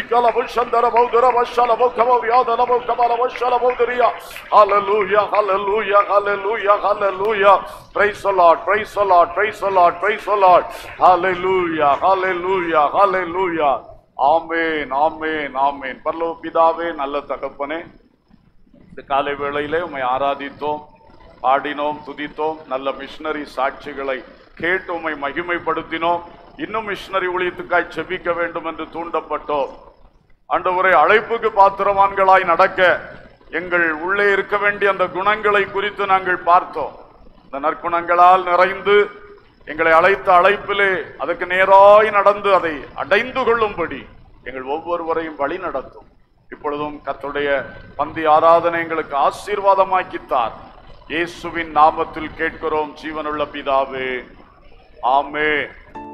ரிகலபுஷந்தரபௌதுரபஷலபௌ கபௌரியாதலபௌ கபலபஷலபௌதுரியா ஹalleluya hallelujah hallelujah hallelujah praise the lord praise the lord praise the lord praise the lord hallelujah hallelujah hallelujah ஆமென் ஆமென் ஆமென் பரலோக பிதாவே நல்ல தகப்பனே இந்த காலை வேளையிலே உம்மை ஆராதித்தோம் பாடினோம் துதித்தோம் நல்ல மிஷனரி சாட்சிகளை கேட்டு உம்மை மகிமைப்படுத்தினோம் இன்னும் மிஷனரி ஊழியத்துக்காய் செபிக்க வேண்டும் என்று தூண்டப்பட்டோம் ஆண்டவரை அழைப்புக்கு பாத்திரவான்களாய் நடக்க எங்கள் உள்ளே இருக்க வேண்டிய அந்த குணங்களை குறித்து நாங்கள் பார்த்தோம் இந்த நற்குணங்களால் நிறைந்து எங்களை அழைத்த அழைப்பிலே அதுக்கு நேராய் நடந்து அதை அடைந்து கொள்ளும்படி எங்கள் ஒவ்வொருவரையும் வழி நடத்தும் இப்பொழுதும் கர்த்தருடைய பந்தி ஆராதனை எங்களுக்கு ஆசீர்வாதமாக்கித்தார் இயேசுவின் நாமத்தில் கேட்கிறோம் ஜீவனுள்ள பிதாவே ஆமே